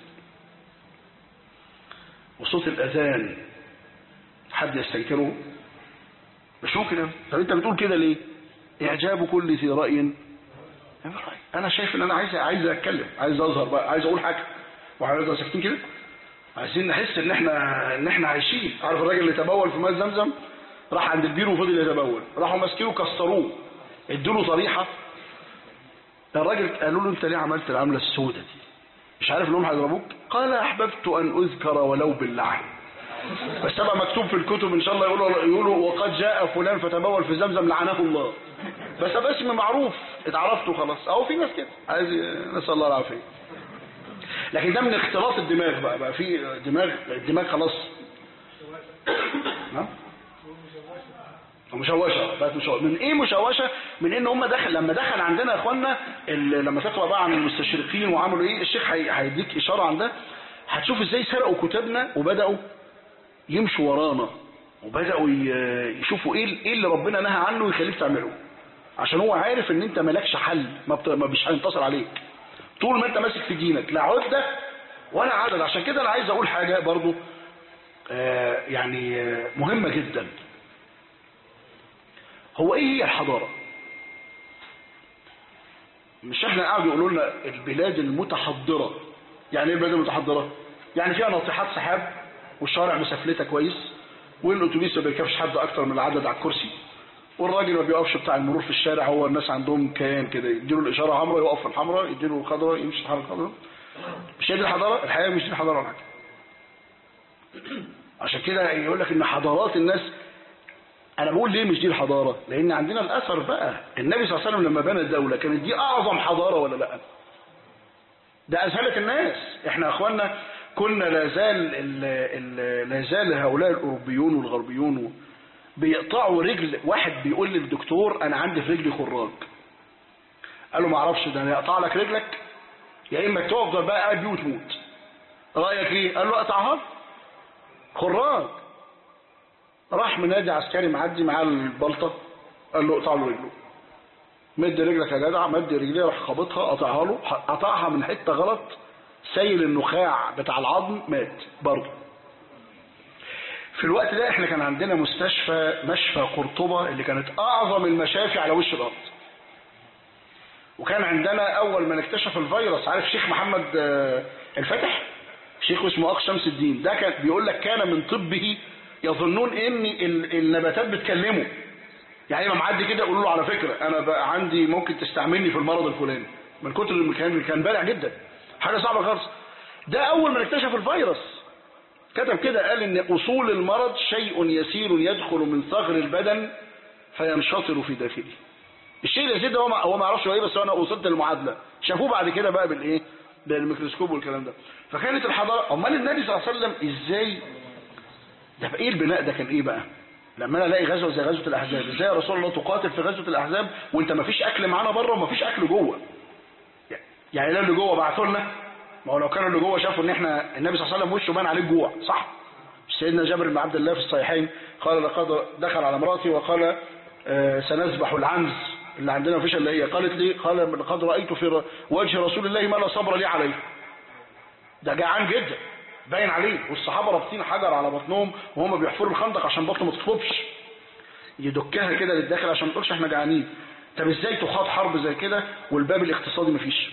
وصوت الاذان حد يستنكره مش ممكن طب انت بتقول كده ليه اعجاب كل ذي راي انا شايف ان انا عايز عايز اتكلم عايز اظهر بقى عايز اقول حاجه واحنا ساكتين كده عايزين نحس ان احنا ان احنا عايشين عارف الراجل اللي تبول في ماء زمزم راح عند البير وفضل يتبول راحوا ماسكينه كسروه ادوا له صريحه الراجل قالوا له انت ليه عملت العمله السوداء دي مش عارف انهم هيضربوك قال احببت ان اذكر ولو باللعن بس تبقى مكتوب في الكتب ان شاء الله يقولوا يقولوا وقد جاء فلان فتبول في زمزم لعنه الله بس ابقى اسم معروف اتعرفته خلاص اهو في ناس كده عايز نسال الله العافيه لكن ده من اختلاط الدماغ بقى بقى في دماغ الدماغ خلاص ها مشوشه بقت مشوشه من ايه مشوشه من ان هم دخل لما دخل عندنا يا اخوانا لما تقرا بقى عن المستشرقين وعملوا ايه الشيخ هيديك اشاره عن ده هتشوف ازاي سرقوا كتابنا وبداوا يمشوا ورانا وبداوا يشوفوا ايه ايه اللي ربنا نهى عنه ويخليك تعمله عشان هو عارف ان انت مالكش حل ما, بت... ما مش هينتصر عليك طول ما انت ماسك في دينك لا عدة ولا عدد عشان كده انا عايز اقول حاجة برضو آه يعني آه مهمة جدا هو ايه هي الحضارة مش احنا قاعدوا يقولوا لنا البلاد المتحضرة يعني ايه البلاد المتحضرة يعني فيها ناطحات سحاب والشارع مسافلتها كويس والاتوبيس ما بيركبش حد اكتر من العدد على الكرسي والراجل ما بيقفش بتاع المرور في الشارع هو الناس عندهم كيان كده يديله الاشاره حمراء يقف في الحمراء يديله الخضراء يمشي في الخضراء مش هي دي الحضاره الحقيقه مش دي الحضاره ولا حاجه عشان كده يقول لك ان حضارات الناس انا بقول ليه مش دي الحضاره لان عندنا الاثر بقى النبي صلى الله عليه وسلم لما بنى الدوله كانت دي اعظم حضاره ولا لا ده اذهلت الناس احنا اخواننا كنا لا زال لا زال هؤلاء الاوروبيون والغربيون بيقطعوا رجل واحد بيقول للدكتور انا عندي في رجلي خراج قال له ما اعرفش ده انا يقطع لك رجلك يا اما تفضل بقى قاعد بيه وتموت رايك ايه قال له اقطعها خراج راح منادي عسكري معدي معاه البلطه قال له اقطع له رجله مد رجلك يا جدع مد رجليه راح خابطها قطعها له قطعها من حته غلط سيل النخاع بتاع العظم مات برضه في الوقت ده احنا كان عندنا مستشفى مشفى قرطبة اللي كانت اعظم المشافي على وش الارض وكان عندنا اول ما اكتشف الفيروس عارف شيخ محمد الفاتح شيخ اسمه اخ شمس الدين ده كان بيقول لك كان من طبه يظنون ان النباتات بتكلمه يعني ما معدي كده يقولوا له على فكرة انا بقى عندي ممكن تستعملني في المرض الفلاني من كتر المكان كان بارع جدا حاجة صعبة خالص ده اول ما اكتشف الفيروس كتب كده قال ان اصول المرض شيء يسير يدخل من ثغر البدن فينشطر في داخله الشيء اليسير ده هو ما هو ما يعرفش هو ايه بس انا وصلت للمعادله شافوه بعد كده بقى بالايه بالميكروسكوب والكلام ده فكانت الحضاره امال النبي صلى الله عليه وسلم ازاي ده ايه البناء ده كان ايه بقى لما انا الاقي غزوه زي غزوه الاحزاب ازاي يا رسول الله تقاتل في غزوه الاحزاب وانت ما فيش اكل معانا بره وما فيش اكل جوه يعني لا اللي جوه بعثوا لنا ما هو لو كانوا اللي جوه شافوا ان احنا النبي صلى الله عليه وسلم وشه بان عليه الجوع صح سيدنا جابر بن عبد الله في الصحيحين قال لقد دخل على امراتي وقال آه، سنذبح العنز اللي عندنا مفيش الا هي قالت لي قال لقد رايت في ر- وجه رسول الله ما لا صبر لي عليه ده جعان جدا باين عليه والصحابه رابطين حجر على بطنهم وهم بيحفروا الخندق عشان بطنه ما تطلبش يدكها كده للداخل عشان ما تقولش احنا جعانين طب ازاي تخاض حرب زي كده والباب الاقتصادي مفيش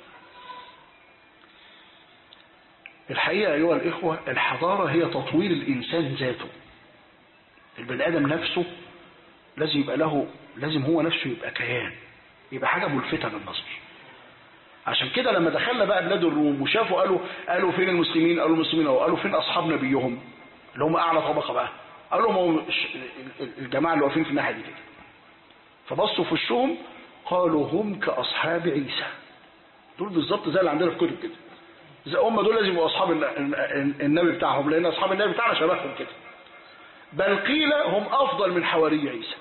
الحقيقة أيها الإخوة الحضارة هي تطوير الإنسان ذاته البني آدم نفسه لازم يبقى له لازم هو نفسه يبقى كيان يبقى حاجة ملفتة للنظر عشان كده لما دخلنا بقى بلاد الروم وشافوا قالوا قالوا فين المسلمين قالوا المسلمين أو قالوا فين أصحاب نبيهم اللي هم أعلى طبقة بقى قالوا ما هو ش- الجماعة اللي واقفين في الناحية دي كده فبصوا في وشهم قالوا هم كأصحاب عيسى دول بالظبط زي اللي عندنا في كتب كده زي هم دول لازم يبقوا اصحاب الن- الن- النبي بتاعهم لان اصحاب النبي بتاعنا شبههم كده بل قيل هم افضل من حواري عيسى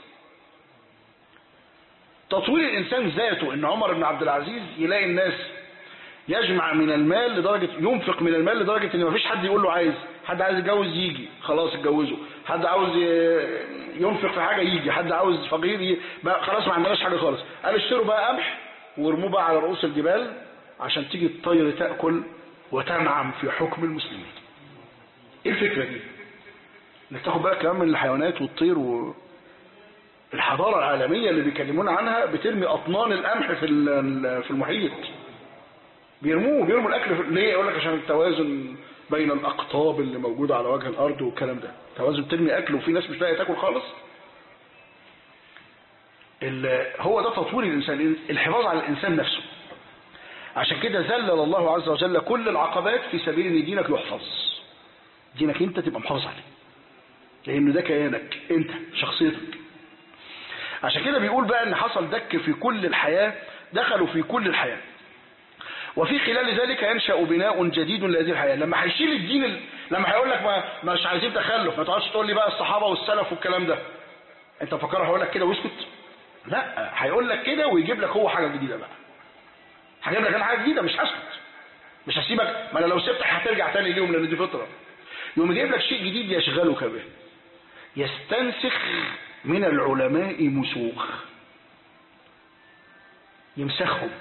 تطوير الانسان ذاته ان عمر بن عبد العزيز يلاقي الناس يجمع من المال لدرجة ينفق من المال لدرجة ان مفيش حد يقول له عايز حد عايز يتجوز يجي خلاص اتجوزه حد عاوز ي- ينفق في حاجة يجي حد عاوز فقير ي... بقى خلاص ما عندناش حاجة خالص قال اشتروا بقى قمح وارموه بقى على رؤوس الجبال عشان تيجي الطير تأكل وتنعم في حكم المسلمين ايه الفكرة دي انك تاخد بالك كمان من الحيوانات والطير و... الحضارة العالمية اللي بيكلمونا عنها بترمي أطنان القمح في ال- في المحيط بيرموه بيرموا الأكل في... ليه يقول لك عشان التوازن بين الأقطاب اللي موجودة على وجه الأرض والكلام ده توازن ترمي أكل وفي ناس مش لاقية تاكل خالص ال... هو ده تطوير الإنسان الحفاظ على الإنسان نفسه عشان كده ذلل الله عز وجل كل العقبات في سبيل ان دينك يحفظ دينك انت تبقى محافظ عليه لانه ده كيانك انت شخصيتك عشان كده بيقول بقى ان حصل دك في كل الحياة دخلوا في كل الحياة وفي خلال ذلك ينشأ بناء جديد لهذه الحياة لما هيشيل الدين ال... لما هيقول لك ما مش عايزين تخلف ما تقعدش تقول لي بقى الصحابة والسلف والكلام ده انت فكرها هيقول لك كده ويسكت لا هيقول لك كده ويجيب لك هو حاجة جديدة بقى هجيب لك انا حاجه جديده مش هسكت مش هسيبك ما انا لو سبتك هترجع تاني ليهم لان دي فطره يقوم يجيب لك شيء جديد يشغلك به يستنسخ من العلماء مسوخ يمسخهم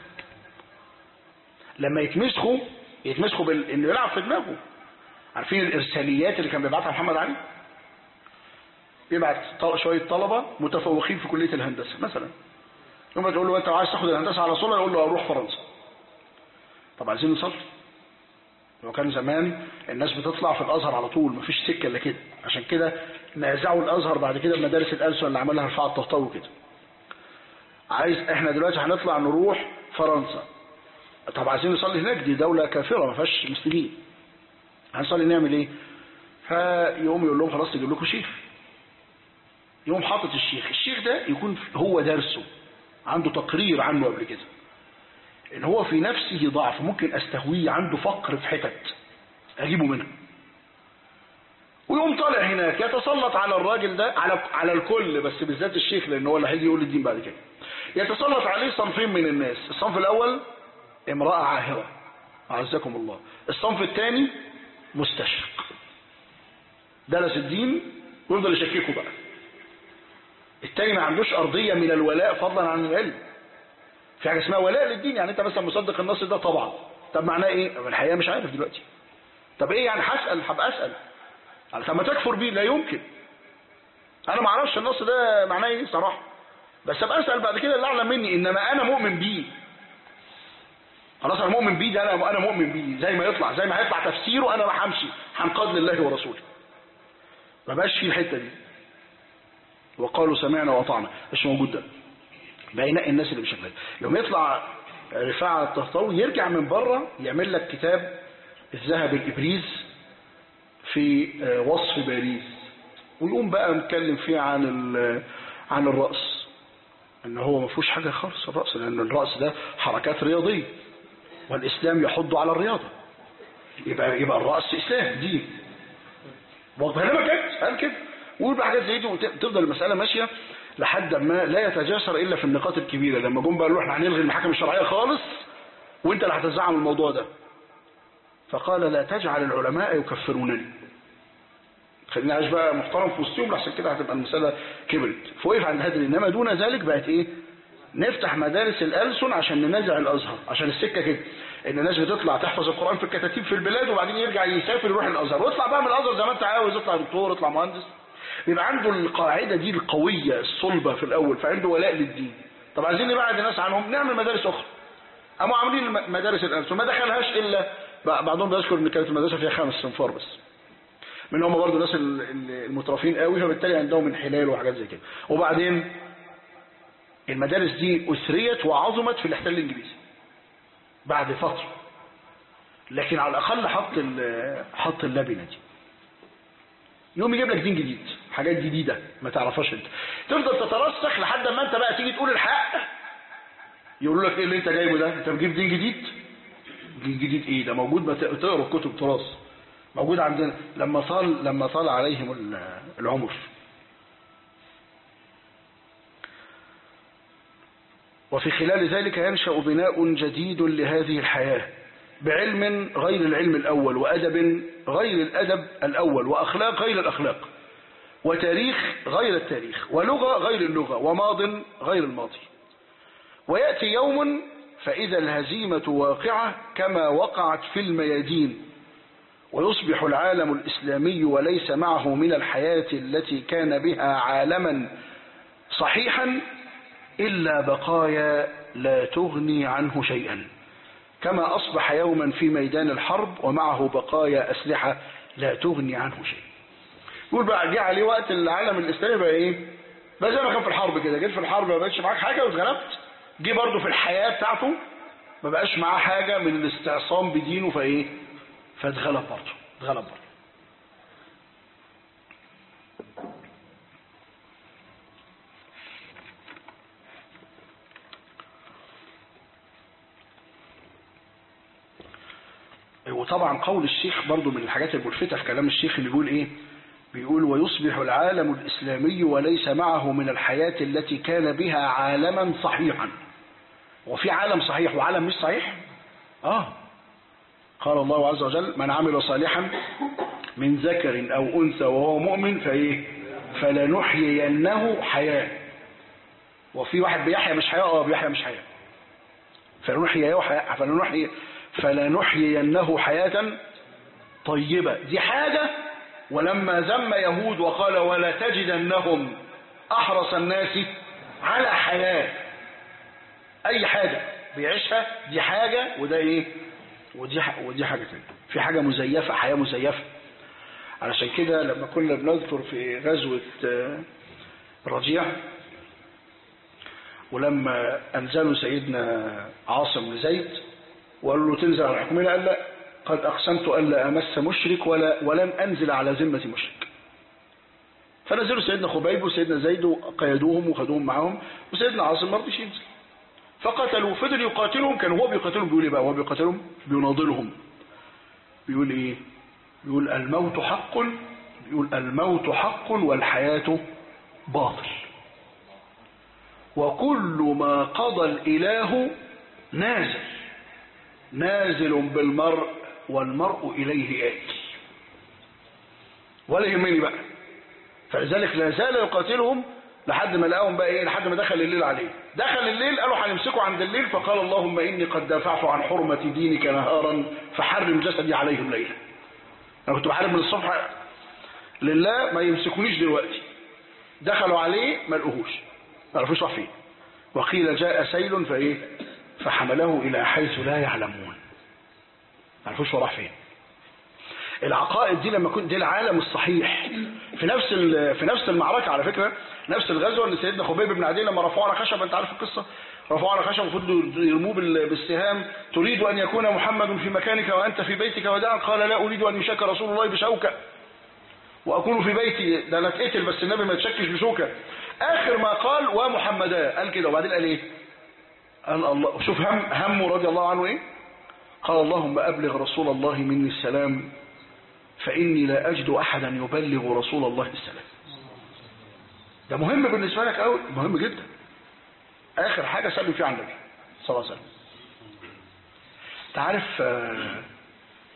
لما يتمسخوا يتمسخوا بال... انه يلعب في دماغه عارفين الارساليات اللي كان بيبعتها محمد علي بيبعت ط- شويه طلبه متفوقين في كليه الهندسه مثلا يوم تقول له انت عايز تاخد الهندسه على صوره يقول له اروح فرنسا طب عايزين نصلي لو كان زمان الناس بتطلع في الازهر على طول مفيش سكه الا كده عشان كده نازعوا الازهر بعد كده بمدارس الالسن اللي عملها رفاعه الطهطاوي كده عايز احنا دلوقتي هنطلع نروح فرنسا طب عايزين نصلي هناك دي دوله كافره ما فيهاش مسلمين هنصلي نعمل ايه فيقوم يقول لهم خلاص نجيب لكم شيخ يقوم حاطط الشيخ الشيخ ده يكون هو درسه عنده تقرير عنه قبل كده ان هو في نفسه ضعف ممكن استهويه عنده فقر في حتت اجيبه منها ويقوم طالع هناك يتسلط على الراجل ده على على الكل بس بالذات الشيخ لان هو اللي هيجي يقول الدين بعد كده يتسلط عليه صنفين من الناس الصنف الاول امرأة عاهرة أعزكم الله الصنف الثاني مستشرق درس الدين ويفضل يشككه بقى التاني ما عندوش أرضية من الولاء فضلا عن العلم في حاجة اسمها ولاء للدين يعني انت مثلا مصدق النص ده طبعا طب معناه ايه الحقيقة مش عارف دلوقتي طب ايه يعني هسأل هبقى اسأل قال طب ما تكفر بيه لا يمكن انا ما اعرفش النص ده معناه ايه صراحة بس ابقى اسأل بعد كده اللي اعلم مني انما انا مؤمن بيه خلاص انا مؤمن بيه ده انا انا مؤمن بيه زي ما يطلع زي ما هيطلع تفسيره انا راح امشي هنقاد لله ورسوله ما بقاش فيه الحته دي وقالوا سمعنا واطعنا مش موجود ده بقى ينقي الناس اللي بشكل لما يطلع رفاعة الطهطاوي يرجع من بره يعمل لك كتاب الذهب الإبريز في وصف باريس ويقوم بقى متكلم فيه عن عن الرأس ان هو ما فيهوش حاجة خالص الرأس لان الرأس ده حركات رياضية والإسلام يحض على الرياضة يبقى يبقى الرأس إسلام دين واضح لما كده قال كده ويبقى حاجات زي دي وتفضل المسألة ماشية لحد ما لا يتجاسر إلا في النقاط الكبيرة لما جم بقى قالوا احنا هنلغي المحاكم الشرعية خالص وانت اللي هتزعم الموضوع ده فقال لا تجعل العلماء يكفرونني خلينا عايش بقى محترم في وسطهم لحسن كده هتبقى المسألة كبرت فوقف عند هذا انما دون ذلك بقت ايه نفتح مدارس الألسن عشان ننازع الأزهر عشان السكة كده ان الناس بتطلع تحفظ القرآن في الكتاتيب في البلاد وبعدين يرجع يسافر يروح الأزهر واطلع بقى من الأزهر زي ما انت عاوز اطلع دكتور اطلع مهندس بيبقى عنده القاعدة دي القوية الصلبة في الأول فعنده ولاء للدين طب عايزين نبعد الناس عنهم نعمل مدارس أخرى قاموا عاملين مدارس الألسن ما دخلهاش إلا بعضهم بيذكر ان كانت المدرسة فيها خمس صنفار بس من هم برضه الناس المترفين قوي فبالتالي عندهم انحلال وحاجات زي كده وبعدين المدارس دي أسريت وعظمت في الاحتلال الإنجليزي بعد فترة لكن على الأقل حط حط اللبنة دي يوم يجيب لك دين جديد حاجات جديدة ما تعرفهاش انت تفضل تترسخ لحد ما انت بقى تيجي تقول الحق يقولوا لك ايه اللي انت جايبه ده انت بتجيب دين جديد دين جديد ايه ده موجود ما تقرا كتب تراث موجود عندنا لما طال لما طال عليهم العمر وفي خلال ذلك ينشأ بناء جديد لهذه الحياة بعلم غير العلم الأول وأدب غير الأدب الأول وأخلاق غير الأخلاق وتاريخ غير التاريخ ولغة غير اللغة وماض غير الماضي ويأتي يوم فإذا الهزيمة واقعة كما وقعت في الميادين ويصبح العالم الإسلامي وليس معه من الحياة التي كان بها عالما صحيحا إلا بقايا لا تغني عنه شيئا كما أصبح يوما في ميدان الحرب ومعه بقايا أسلحة لا تغني عنه شيء يقول بقى جه عليه وقت العالم الإسلامي بقى إيه بقى زي ما كان في الحرب كده جيت في الحرب ما بقتش معاك حاجة واتغلبت جه برضه في الحياة بتاعته ما بقاش معاه حاجة من الاستعصام بدينه فإيه فاتغلب برضه اتغلب برضه وطبعا قول الشيخ برضو من الحاجات الملفتة في كلام الشيخ اللي بيقول ايه بيقول ويصبح العالم الإسلامي وليس معه من الحياة التي كان بها عالما صحيحا وفي عالم صحيح وعالم مش صحيح اه قال الله عز وجل من عمل صالحا من ذكر أو أنثى وهو مؤمن فإيه فلنحيينه حياة وفي واحد بيحيا مش حياة اه بيحيا مش حياة فلنحييه حياة فلنحيي فلنحيينه حياة طيبة دي حاجة ولما ذم يهود وقال ولا تجدنهم أحرص الناس على حياة أي حاجة بيعيشها دي حاجة وده إيه ودي, ودي حاجة تانية في حاجة مزيفة حياة مزيفة علشان كده لما كنا بنذكر في غزوة رجيع ولما أنزلوا سيدنا عاصم لزيد وقالوا له تنزل على حكمنا قال لا قد أقسمت ألا أمس مشرك ولا ولن أنزل على ذمة مشرك فنزلوا سيدنا خبيب وسيدنا زيد وقيدوهم وخدوهم معهم وسيدنا عاصم ما رضيش ينزل فقتلوا فضل يقاتلهم كان هو بيقاتلهم بيقول ايه بقى هو بيقاتلهم بيناضلهم بيقول ايه بيقول الموت حق بيقول الموت حق والحياة باطل وكل ما قضى الإله نازل نازل بالمرء والمرء إليه آتي ولا يهمني بقى فلذلك لا زال يقاتلهم لحد ما لقاهم بقى ايه لحد ما دخل الليل عليه دخل الليل قالوا هنمسكوا عند الليل فقال اللهم إني قد دافعت عن حرمة دينك نهارا فحرم جسدي عليهم ليلا أنا كنت بحارب من الصبح لله ما يمسكونيش دلوقتي دخلوا عليه ما لقوهوش ما عرفوش راح فين وقيل جاء سيل فايه فحمله الى حيث لا يعلمون ما عرفوش هو راح فين العقائد دي لما كنت دي العالم الصحيح في نفس في نفس المعركه على فكره نفس الغزوه اللي سيدنا خبيب بن عدي لما رفعوا على خشب انت عارف القصه رفعوا على خشب وفضلوا يرموه بالسهام تريد ان يكون محمد في مكانك وانت في بيتك وداعا قال لا اريد ان يشك رسول الله بشوكه واكون في بيتي ده انا اتقتل بس النبي ما يتشكش بشوكه اخر ما قال ومحمدا قال كده وبعدين قال ايه قال الله شوف هم همه رضي الله عنه ايه قال اللهم ابلغ رسول الله مني السلام فاني لا اجد احدا يبلغ رسول الله السلام ده مهم بالنسبه لك قوي مهم جدا اخر حاجه سلم فيها على النبي صلى الله عليه وسلم تعرف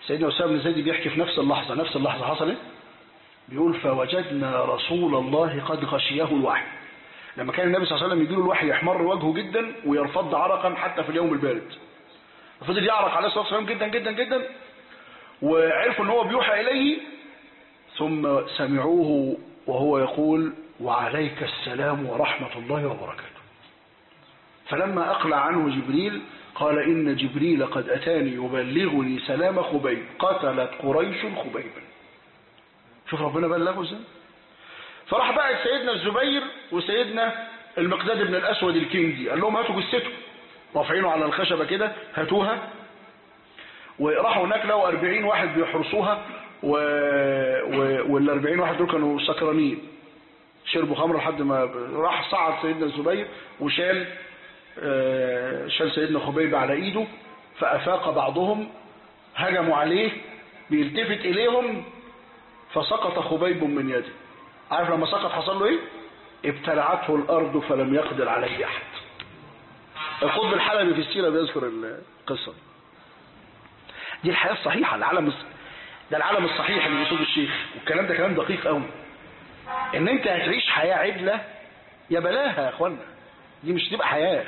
سيدنا أسامة بن زيد بيحكي في نفس اللحظة نفس اللحظة حصل ايه بيقول فوجدنا رسول الله قد غشيه الوحي لما كان النبي صلى الله عليه وسلم يجيله الوحي يحمر وجهه جدا ويرفض عرقا حتى في اليوم البارد فضل يعرق عليه الصلاة والسلام جدا جدا جدا وعرفوا ان هو بيوحى إليه ثم سمعوه وهو يقول وعليك السلام ورحمة الله وبركاته فلما أقلع عنه جبريل قال إن جبريل قد أتاني يبلغني سلام خبيب قتلت قريش خبيبا شوف ربنا بلغه ازاي فراح بقى سيدنا الزبير وسيدنا المقداد بن الأسود الكندي قال لهم هاتوا جثته رافعينه على الخشبة كده هاتوها وراحوا هناك لقوا 40 واحد بيحرسوها و... و... وال 40 واحد دول كانوا سكرانين شربوا خمر لحد ما راح صعد سيدنا الزبير وشال آه، شال سيدنا خبيب على ايده فافاق بعضهم هجموا عليه بيلتفت اليهم فسقط خبيب من يده عارف لما سقط حصل له ايه ابتلعته الارض فلم يقدر عليه احد القطب الحلبي في السيره بيذكر القصه دي دي الحياه الصحيحه العالم الص- ده العالم الصحيح اللي بيقصده الشيخ والكلام ده كلام دقيق قوي ان انت هتعيش حياه عدله يا بلاها يا اخوانا دي مش تبقى حياه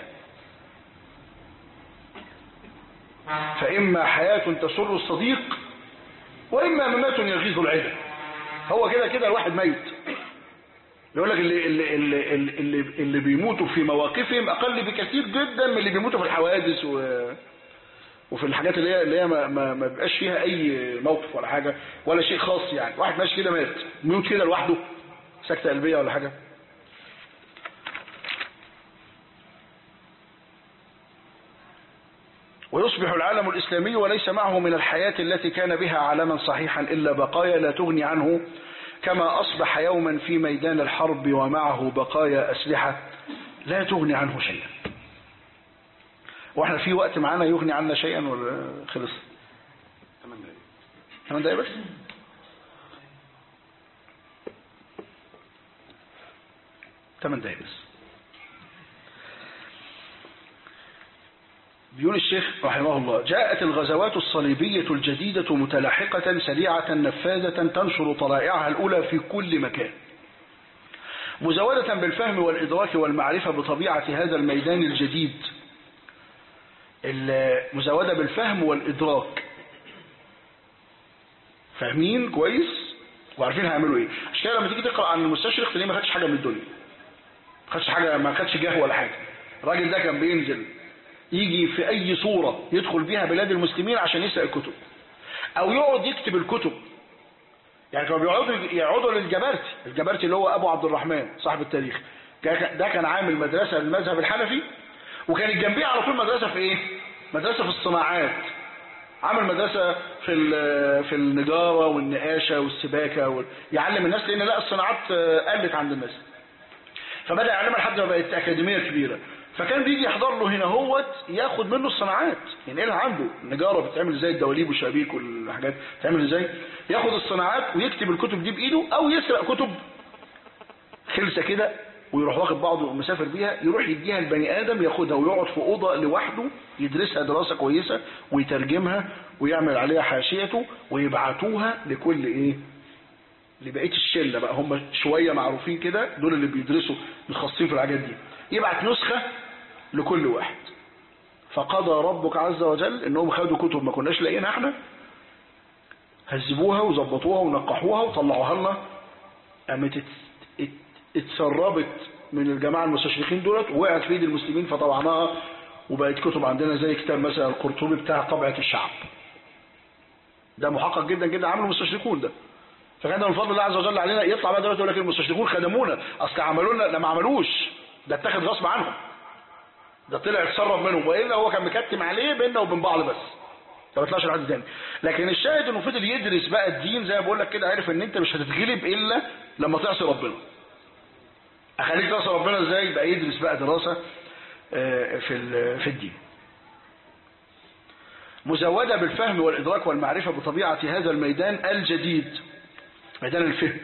فاما حياه تسر الصديق واما ممات يغيظ العدا هو كده كده الواحد ميت يقول لك اللي اللي اللي اللي, اللي بيموتوا في مواقفهم اقل بكثير جدا من اللي بيموتوا في الحوادث و وفي الحاجات اللي هي اللي هي ما, ما, ما بيبقاش فيها اي موقف ولا حاجه ولا شيء خاص يعني واحد ماشي كده مات ميوت كده لوحده سكته قلبيه ولا حاجه ويصبح العالم الإسلامي وليس معه من الحياة التي كان بها عالما صحيحا إلا بقايا لا تغني عنه كما أصبح يوما في ميدان الحرب ومعه بقايا أسلحة لا تغني عنه شيئا واحنا في وقت معانا يغني عنا شيئا ولا خلص ثمان دقايق بس ثمان دقايق بس بيقول الشيخ رحمه الله جاءت الغزوات الصليبية الجديدة متلاحقة سريعة نفاذة تنشر طلائعها الأولى في كل مكان مزودة بالفهم والإدراك والمعرفة بطبيعة هذا الميدان الجديد المزودة بالفهم والإدراك فاهمين كويس وعارفين هيعملوا ايه عشان كده لما تيجي تقرا عن المستشرق تلاقيه ما خدش حاجه من الدنيا ما خدش حاجه ما خدش جاه ولا حاجه الراجل ده كان بينزل يجي في اي صوره يدخل بيها بلاد المسلمين عشان يسرق الكتب او يقعد يكتب الكتب يعني كانوا بيقعدوا يقعدوا للجبرتي الجبرتي اللي هو ابو عبد الرحمن صاحب التاريخ ده كان عامل مدرسه للمذهب الحنفي وكانت جنبيه على طول مدرسه في ايه مدرسه في الصناعات عمل مدرسة في في النجارة والنقاشة والسباكة وال... يعلم الناس لأن لا الصناعات قلت عند الناس فبدأ يعلمها لحد ما بقت أكاديمية كبيرة فكان بيجي يحضر له هنا هوت ياخد منه الصناعات ينقلها عنده النجارة بتعمل ازاي الدواليب والشبابيك والحاجات بتعمل ازاي ياخد الصناعات ويكتب الكتب دي بإيده أو يسرق كتب خلسة كده ويروح واخد بعضه ومسافر بيها يروح يديها البني آدم ياخدها ويقعد في أوضة لوحده يدرسها دراسة كويسة ويترجمها ويعمل عليها حاشيته ويبعتوها لكل ايه لبقية الشلة بقى هم شوية معروفين كده دول اللي بيدرسوا متخصصين في الحاجات دي يبعت نسخة لكل واحد فقضى ربك عز وجل انهم خدوا كتب ما كناش لاقيينها احنا هذبوها وظبطوها ونقحوها وطلعوها لنا قامت اتسربت من الجماعة المستشرقين دولت ووقعت في ايد المسلمين فطبعناها وبقت كتب عندنا زي كتاب مثلا القرطبي بتاع طبعة الشعب ده محقق جدا جدا عمله المستشرقون ده فكان من فضل الله عز وجل علينا يطلع بقى دلوقتي يقول لك المستشرقون خدمونا اصل عملوا لنا لا ما عملوش ده اتاخد غصب عنهم ده طلع اتسرب منهم والا هو كان مكتم عليه بيننا وبين بعض بس ما بيطلعش لحد تاني لكن الشاهد انه فضل يدرس بقى الدين زي ما بقول لك كده عارف ان انت مش هتتغلب الا لما تعصي ربنا اخليك تعصي ربنا ازاي يبقى يدرس بقى دراسه في في الدين مزودة بالفهم والإدراك والمعرفة بطبيعة هذا الميدان الجديد ميدان الفهم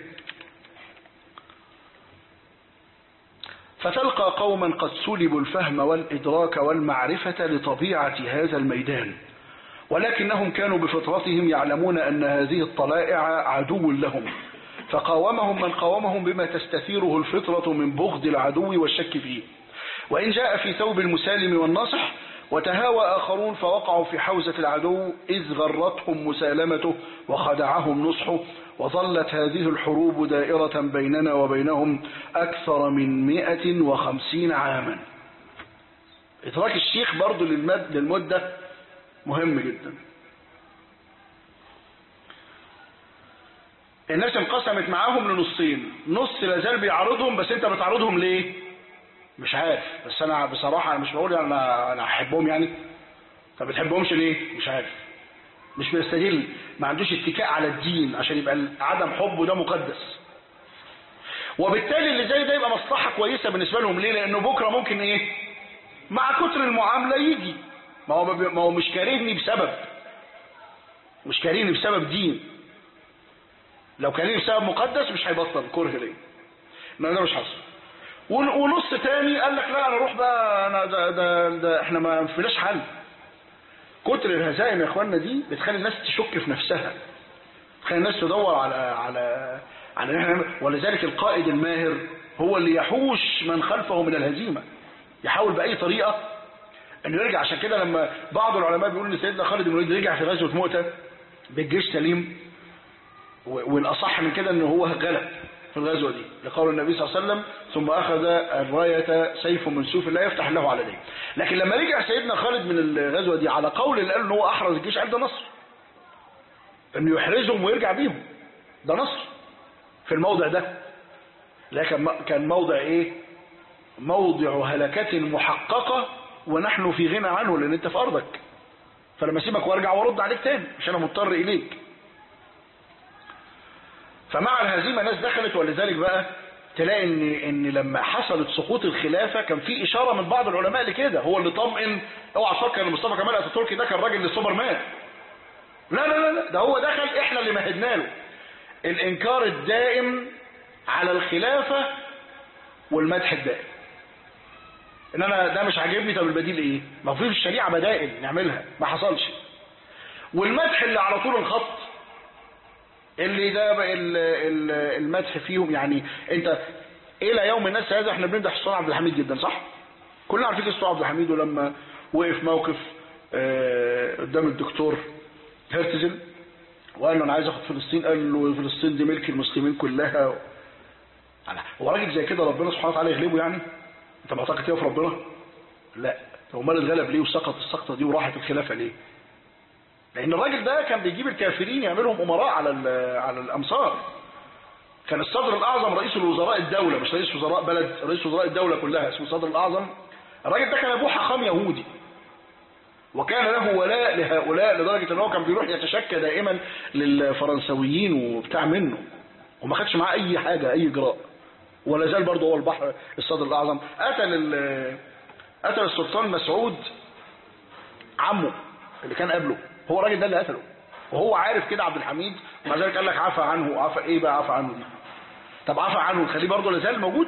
فتلقى قوما قد سلبوا الفهم والإدراك والمعرفة لطبيعة هذا الميدان ولكنهم كانوا بفطرتهم يعلمون أن هذه الطلائع عدو لهم فقاومهم من قاومهم بما تستثيره الفطرة من بغض العدو والشك فيه وإن جاء في ثوب المسالم والناصح وتهاوى آخرون فوقعوا في حوزة العدو إذ غرتهم مسالمته وخدعهم نصحه وظلت هذه الحروب دائرة بيننا وبينهم أكثر من مئة وخمسين عاما إدراك الشيخ برضو للمد للمدة مهم جدا الناس انقسمت معاهم لنصين نص لازال بيعرضهم بس انت بتعرضهم ليه مش عارف بس انا بصراحة انا مش بقول انا انا احبهم يعني طب بتحبهمش ليه مش عارف مش بيستدل ما عندوش اتكاء على الدين عشان يبقى عدم حبه ده مقدس وبالتالي اللي زي ده يبقى مصلحة كويسة بالنسبة لهم ليه لانه بكرة ممكن ايه مع كتر المعاملة يجي ما هو ما هو مش كارهني بسبب مش كارهني بسبب دين لو كارهني بسبب مقدس مش هيبطل كره ليه ما ده مش حصل ونص تاني قال لك لا انا اروح بقى انا ده, ده, ده احنا ما فيناش حل كتر الهزائم يا اخواننا دي بتخلي الناس تشك في نفسها تخلي الناس تدور على على على احنا ولذلك القائد الماهر هو اللي يحوش من خلفه من الهزيمه يحاول باي طريقه انه يرجع عشان كده لما بعض العلماء بيقولوا ان سيدنا خالد بن الوليد رجع في غزوه مؤته بالجيش سليم والاصح من كده انه هو غلب في الغزوه دي لقول النبي صلى الله عليه وسلم ثم اخذ الرايه سيف من سيوف لا يفتح له على يديه لكن لما رجع سيدنا خالد من الغزوه دي على قول اللي قال ان هو احرز الجيش قال ده نصر انه يحرزهم ويرجع بيهم ده نصر في الموضع ده لكن كان موضع ايه موضع هلكة محققة ونحن في غنى عنه لان انت في ارضك فلما اسيبك وارجع وارد عليك تاني مش انا مضطر اليك فمع الهزيمة ناس دخلت ولذلك بقى تلاقي ان ان لما حصلت سقوط الخلافه كان في اشاره من بعض العلماء لكده هو اللي طمئن اوعى تفكر ان مصطفى كمال اتاتورك ده كان راجل السوبر مان لا لا لا لا ده هو دخل احنا اللي مهدنا له الانكار الدائم على الخلافه والمدح الدائم ان انا ده مش عاجبني طب البديل ايه ما في الشريعه بدائل نعملها ما حصلش والمدح اللي على طول الخط اللي ده المدح فيهم يعني انت الى يوم الناس هذا احنا بنمدح الصلاة عبد الحميد جدا صح كلنا عارفين قصه عبد الحميد ولما وقف موقف اه قدام الدكتور هرتزل وقال له انا عايز اخد فلسطين قال له فلسطين دي ملك المسلمين كلها هو راجل زي كده ربنا سبحانه وتعالى يغلبه يعني انت معتقد كده في ربنا لا هو مال اتغلب ليه وسقط السقطه دي وراحت الخلافه ليه لان الراجل ده كان بيجيب الكافرين يعملهم امراء على على الامصار كان الصدر الاعظم رئيس الوزراء الدوله مش رئيس وزراء بلد رئيس وزراء الدوله كلها اسمه الصدر الاعظم الراجل ده كان ابوه حاخام يهودي وكان له ولاء لهؤلاء لدرجه ان هو كان بيروح يتشكى دائما للفرنسويين وبتاع منه وما خدش معاه اي حاجه اي اجراء ولا زال برضه هو البحر الصدر الاعظم قتل قتل السلطان مسعود عمه اللي كان قبله هو الراجل ده اللي قتله وهو عارف كده عبد الحميد ومع ذلك قال لك عفى عنه عفى ايه بقى عفى عنه دي طب عفى عنه نخليه برضه لازال موجود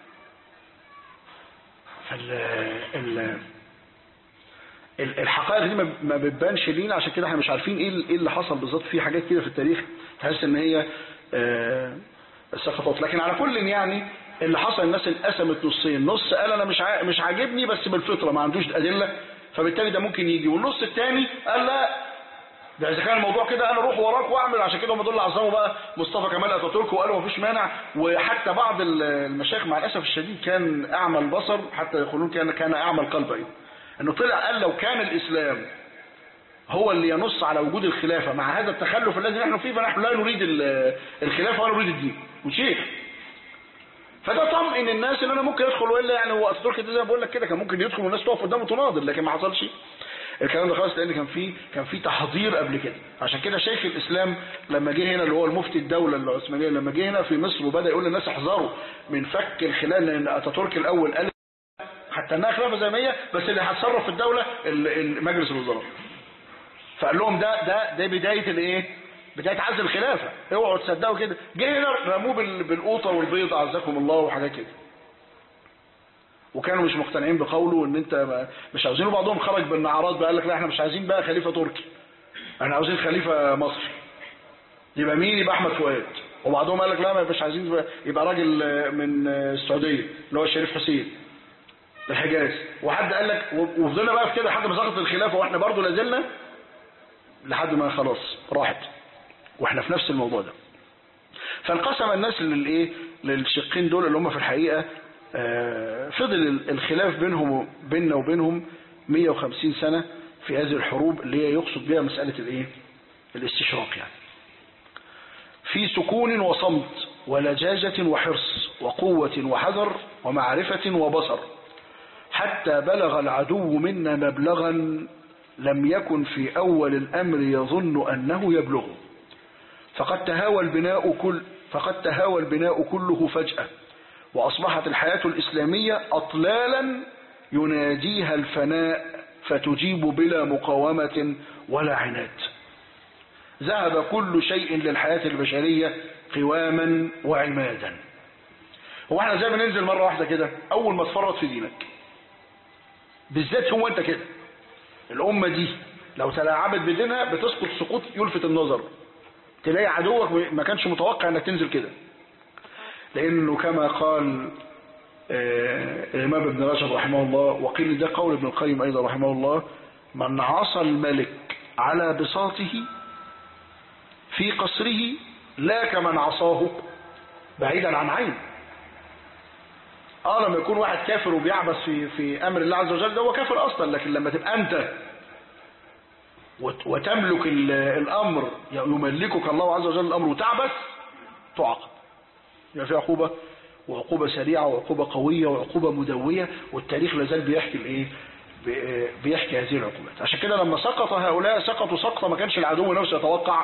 فال ال الحقائق دي ما بتبانش لينا عشان كده احنا مش عارفين ايه ايه اللي حصل بالظبط في حاجات كده في التاريخ تحس ان هي آه سقطت لكن على كل يعني اللي حصل الناس انقسمت نصين نص قال انا مش ع... مش عاجبني بس بالفطره ما عندوش ادله فبالتالي ده ممكن يجي والنص الثاني قال لا ده اذا كان الموضوع كده انا اروح وراك واعمل عشان كده هم دول اللي عظموا بقى مصطفى كمال اتاتورك وقالوا مفيش مانع وحتى بعض المشايخ مع الاسف الشديد كان اعمى البصر حتى يقولون كان كان اعمى القلب ايضا انه طلع قال لو كان الاسلام هو اللي ينص على وجود الخلافه مع هذا التخلف الذي نحن فيه فنحن لا نريد الخلافه ولا نريد الدين وشيخ فده طمئن الناس ان انا ممكن ادخل والا يعني هو اتاتورك ده زي ما بقول لك كده كان ممكن يدخل والناس تقف قدامه تناضل لكن ما حصلش الكلام ده خالص لان كان في كان في تحضير قبل كده عشان كده شيخ الاسلام لما جه هنا اللي هو المفتي الدوله العثمانيه لما جه هنا في مصر وبدا يقول للناس احذروا من فك الخلال لان اتاتورك الاول قال حتى انها خلافه زي ما هي بس اللي هتصرف في الدوله مجلس الوزراء فقال لهم ده ده ده بدايه الايه بدايه عزل الخلافه اوعوا تصدقوا كده جه هنا رموه بالقوطه والبيض اعزكم الله وحاجات كده وكانوا مش مقتنعين بقوله ان انت مش عاوزينه بعضهم خرج بالنعرات بقى قال لك لا احنا مش عايزين بقى خليفه تركي احنا عاوزين خليفة مصر يبقى مين يبقى احمد فؤاد وبعضهم قال لك لا ما يبقاش عايزين يبقى, يبقى راجل آه، من آه، السعودية اللي هو الشريف حسين الحجاز وحد قال لك و- وفضلنا بقى في كده لحد ما سقطت الخلافة واحنا برضو لازلنا لحد ما خلاص راحت واحنا في نفس الموضوع ده فانقسم الناس للايه للشقين دول اللي هم في الحقيقة آه، فضل الخلاف بينهم بيننا وبينهم 150 سنة في هذه الحروب اللي هي يقصد بها مسألة الايه الاستشراق يعني في سكون وصمت ولجاجة وحرص وقوة وحذر ومعرفة وبصر حتى بلغ العدو منا مبلغا لم يكن في أول الأمر يظن أنه يبلغه فقد تهاوى البناء كل فقد تهاوى البناء كله فجأة وأصبحت الحياة الإسلامية أطلالا يناديها الفناء فتجيب بلا مقاومة ولا عناد ذهب كل شيء للحياة البشرية قواما وعمادا هو احنا زي ما ننزل مرة واحدة كده أول ما تفرط في دينك بالذات هو أنت كده الأمة دي لو تلاعبت بدينها بتسقط سقوط يلفت النظر تلاقي عدوك ما كانش متوقع انك تنزل كده لانه كما قال آه، الامام ابن رجب رحمه الله وقيل ده قول ابن القيم ايضا رحمه الله من عصى الملك على بساطه في قصره لا كمن عصاه بعيدا عن عين اه لما يكون واحد كافر وبيعبث في في امر الله عز وجل ده هو كافر اصلا لكن لما تبقى انت وت- وتملك ال- الامر يملكك الله عز وجل الامر وتعبث تعاقب يبقى في عقوبه وعقوبه سريعه وعقوبه قويه وعقوبه مدويه والتاريخ لازال بيحكي الايه بي- بيحكي هذه العقوبات عشان كده لما سقط هؤلاء سقطوا سقطه ما كانش العدو نفسه يتوقع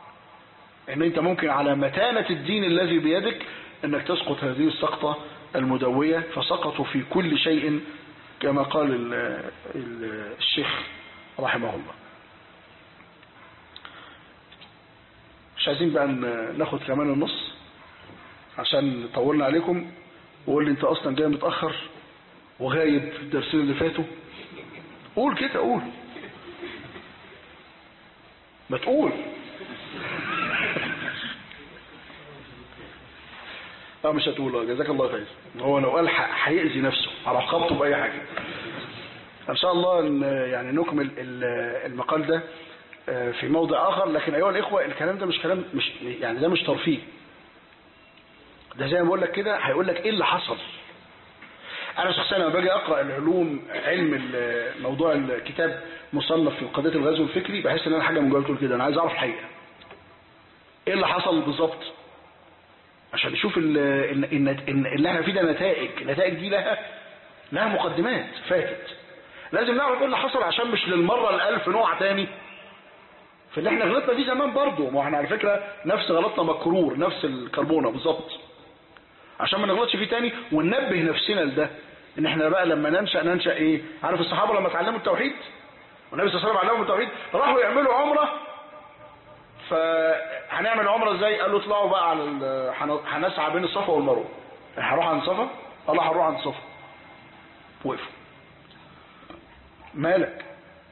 ان انت ممكن على متانه الدين الذي بيدك انك تسقط هذه السقطه المدويه فسقطوا في كل شيء كما قال ال- ال- الشيخ رحمه الله مش عايزين بقى ن- ناخد كمان النص عشان طولنا عليكم وقول لي انت اصلا جاي متاخر وغايب في الدرسين اللي فاتوا قول كده قول ما تقول اه مش هتقول اه جزاك الله خير هو لو قال ح- هيأذي نفسه هروح خبطه بأي حاجة ان شاء الله ن- يعني نكمل ال- المقال ده آه، في موضع اخر لكن ايها الاخوة الكلام ده مش كلام مش يعني ده مش ترفيه ده زي ما بقول لك كده هيقول لك ايه اللي حصل انا شخصيا لما باجي اقرا العلوم علم ال- موضوع الكتاب مصنف في قضيه الغزو الفكري بحس ان انا حاجه من جوايا بتقول كده انا عايز اعرف الحقيقه ايه اللي حصل بالظبط عشان نشوف ال- ان ان ان اللي احنا فيه ده نتائج النتائج دي لها لها مقدمات فاتت لازم نعرف ايه اللي حصل عشان مش للمره الالف نوع تاني في اللي احنا غلطنا دي زمان برضه ما احنا على فكره نفس غلطنا مكرور نفس الكربونه بالظبط عشان ما نغلطش فيه تاني وننبه نفسنا لده ان احنا بقى لما ننشا ننشا ايه عارف الصحابه لما اتعلموا التوحيد والنبي صلى الله عليه وسلم علمهم التوحيد راحوا يعملوا عمره فهنعمل عمره ازاي قالوا اطلعوا بقى على ال- هن- هنسعى بين الصفا والمروه هنروح عند الصفا الله هنروح عند الصفا وقفوا مالك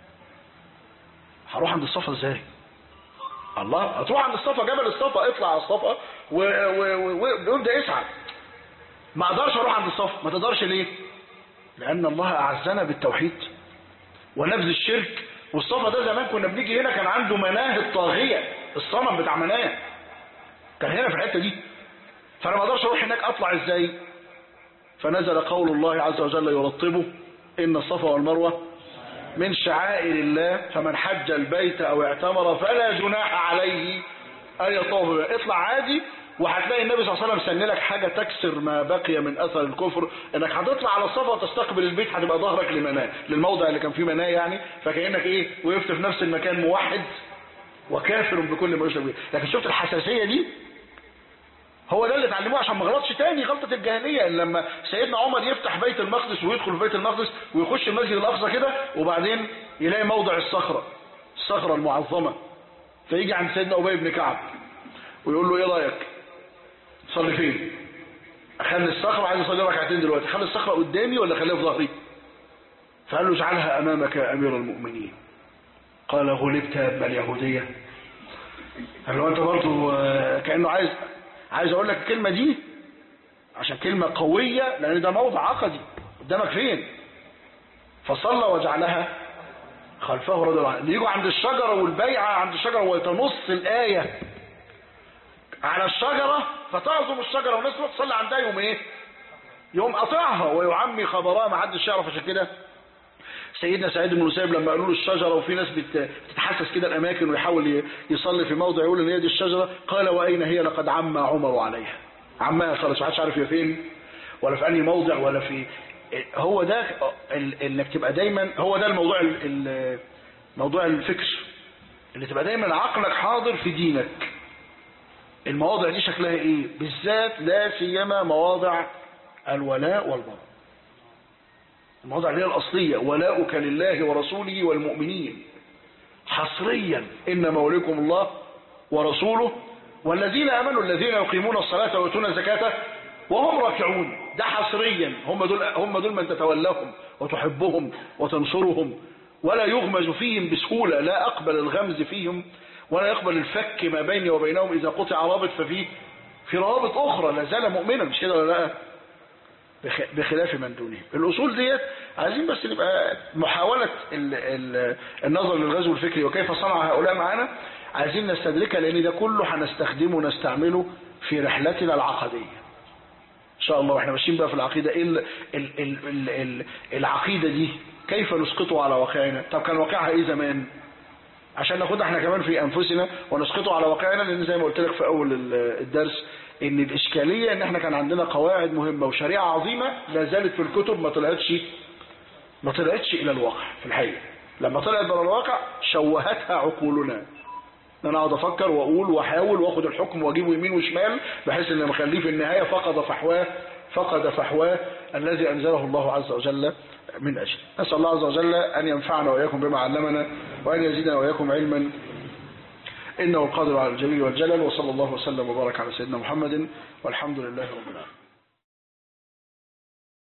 هروح عند الصفا ازاي الله هتروح عند الصفا جبل الصفا اطلع على الصفا و- و- و- وابدا اسعى ما اقدرش اروح عند الصفا ما تقدرش ليه لان الله اعزنا بالتوحيد ونبذ الشرك والصفا ده زمان كنا بنيجي هنا كان عنده مناه الطاغيه الصنم بتاع مناه كان هنا في الحته دي فانا ما اقدرش اروح هناك اطلع ازاي فنزل قول الله عز وجل يرطبه ان الصفا والمروه من شعائر الله فمن حج البيت او اعتمر فلا جناح عليه ان يطوف بها. اطلع عادي وهتلاقي النبي صلى الله عليه وسلم سن لك حاجه تكسر ما بقي من اثر الكفر انك هتطلع على الصفا وتستقبل البيت هتبقى ظهرك لمناه للموضع اللي كان فيه مناه يعني فكانك ايه وقفت في نفس المكان موحد وكافر بكل ما يشرك به لكن شفت الحساسيه دي هو ده اللي اتعلموه عشان ما غلطش تاني غلطة الجاهلية إن لما سيدنا عمر يفتح بيت المقدس ويدخل في بيت المقدس ويخش المسجد الأقصى كده وبعدين يلاقي موضع الصخرة الصخرة المعظمة فيجي عند سيدنا أبي بن كعب ويقول له إيه رأيك صلي فين أخلي الصخرة عايز أصلي ركعتين دلوقتي خلي الصخرة قدامي ولا خليها في ظهري فقال له اجعلها أمامك يا أمير المؤمنين قال غلبت يا ابن اليهودية قال له انت برضه آه، كأنه عايز عايز اقول لك الكلمة دي عشان كلمة قوية لان ده موضع عقدي قدامك فين فصلى وجعلها خلفه رضي الله عنه يجوا عند الشجرة والبيعة عند الشجرة وتنص الآية على الشجرة فتعظم الشجرة والناس تروح تصلي عندها يوم ايه يوم قطعها ويعمي خبرها ما حدش يعرف عشان كده سيدنا سعيد بن المسيب لما قالوا له الشجرة وفي ناس بت- بتتحسس كده الأماكن ويحاول ي- يصلي في موضع يقول إن هي دي الشجرة قال وأين هي لقد عمى عمر عليها عماها خلاص ما حدش عارف هي فين ولا في أي موضع ولا في هو ده ال- انك تبقى دايما هو ده الموضوع ال- ال- موضوع الفكر اللي تبقى دايما عقلك حاضر في دينك المواضع دي شكلها ايه بالذات لا سيما مواضع الولاء والبراء المواضع اللي هي الأصلية ولاؤك لله ورسوله والمؤمنين حصريا إنما وليكم الله ورسوله والذين آمنوا الذين يقيمون الصلاة ويؤتون الزكاة وهم راكعون ده حصريا هم دول هم دول من تتولاهم وتحبهم وتنصرهم ولا يغمز فيهم بسهولة لا أقبل الغمز فيهم ولا يقبل الفك ما بيني وبينهم إذا قطع رابط ففيه في روابط أخرى لا زال مؤمنا مش كده ولا لا بخ- بخلاف من دونهم الأصول ديت عايزين بس نبقى محاولة ال ال النظر للغزو الفكري وكيف صنع هؤلاء معنا عايزين نستدركها لأن ده كله هنستخدمه ونستعمله في رحلتنا العقدية إن شاء الله واحنا ماشيين بقى في العقيدة إيه ال ال ال ال ال العقيدة دي كيف نسقطه على واقعنا طب كان واقعها إيه زمان عشان ناخدها احنا كمان في أنفسنا ونسقطه على واقعنا لأن زي ما قلت لك في أول ال- الدرس ان الاشكالية ان احنا كان عندنا قواعد مهمة وشريعة عظيمة لا زالت في الكتب ما طلعتش ما طلعتش الى الواقع في الحقيقة لما طلعت بره الواقع شوهتها عقولنا ان انا اقعد افكر واقول واحاول واخد الحكم واجيبه يمين وشمال بحيث ان مخليه في النهاية فقد فحواه فقد فحواه الذي انزله الله عز وجل من اجله نسال الله عز وجل ان ينفعنا واياكم بما علمنا وان يزيدنا واياكم علما إنه القادر على الجليل والجلال وصلى الله وسلم وبارك على سيدنا محمد والحمد لله رب العالمين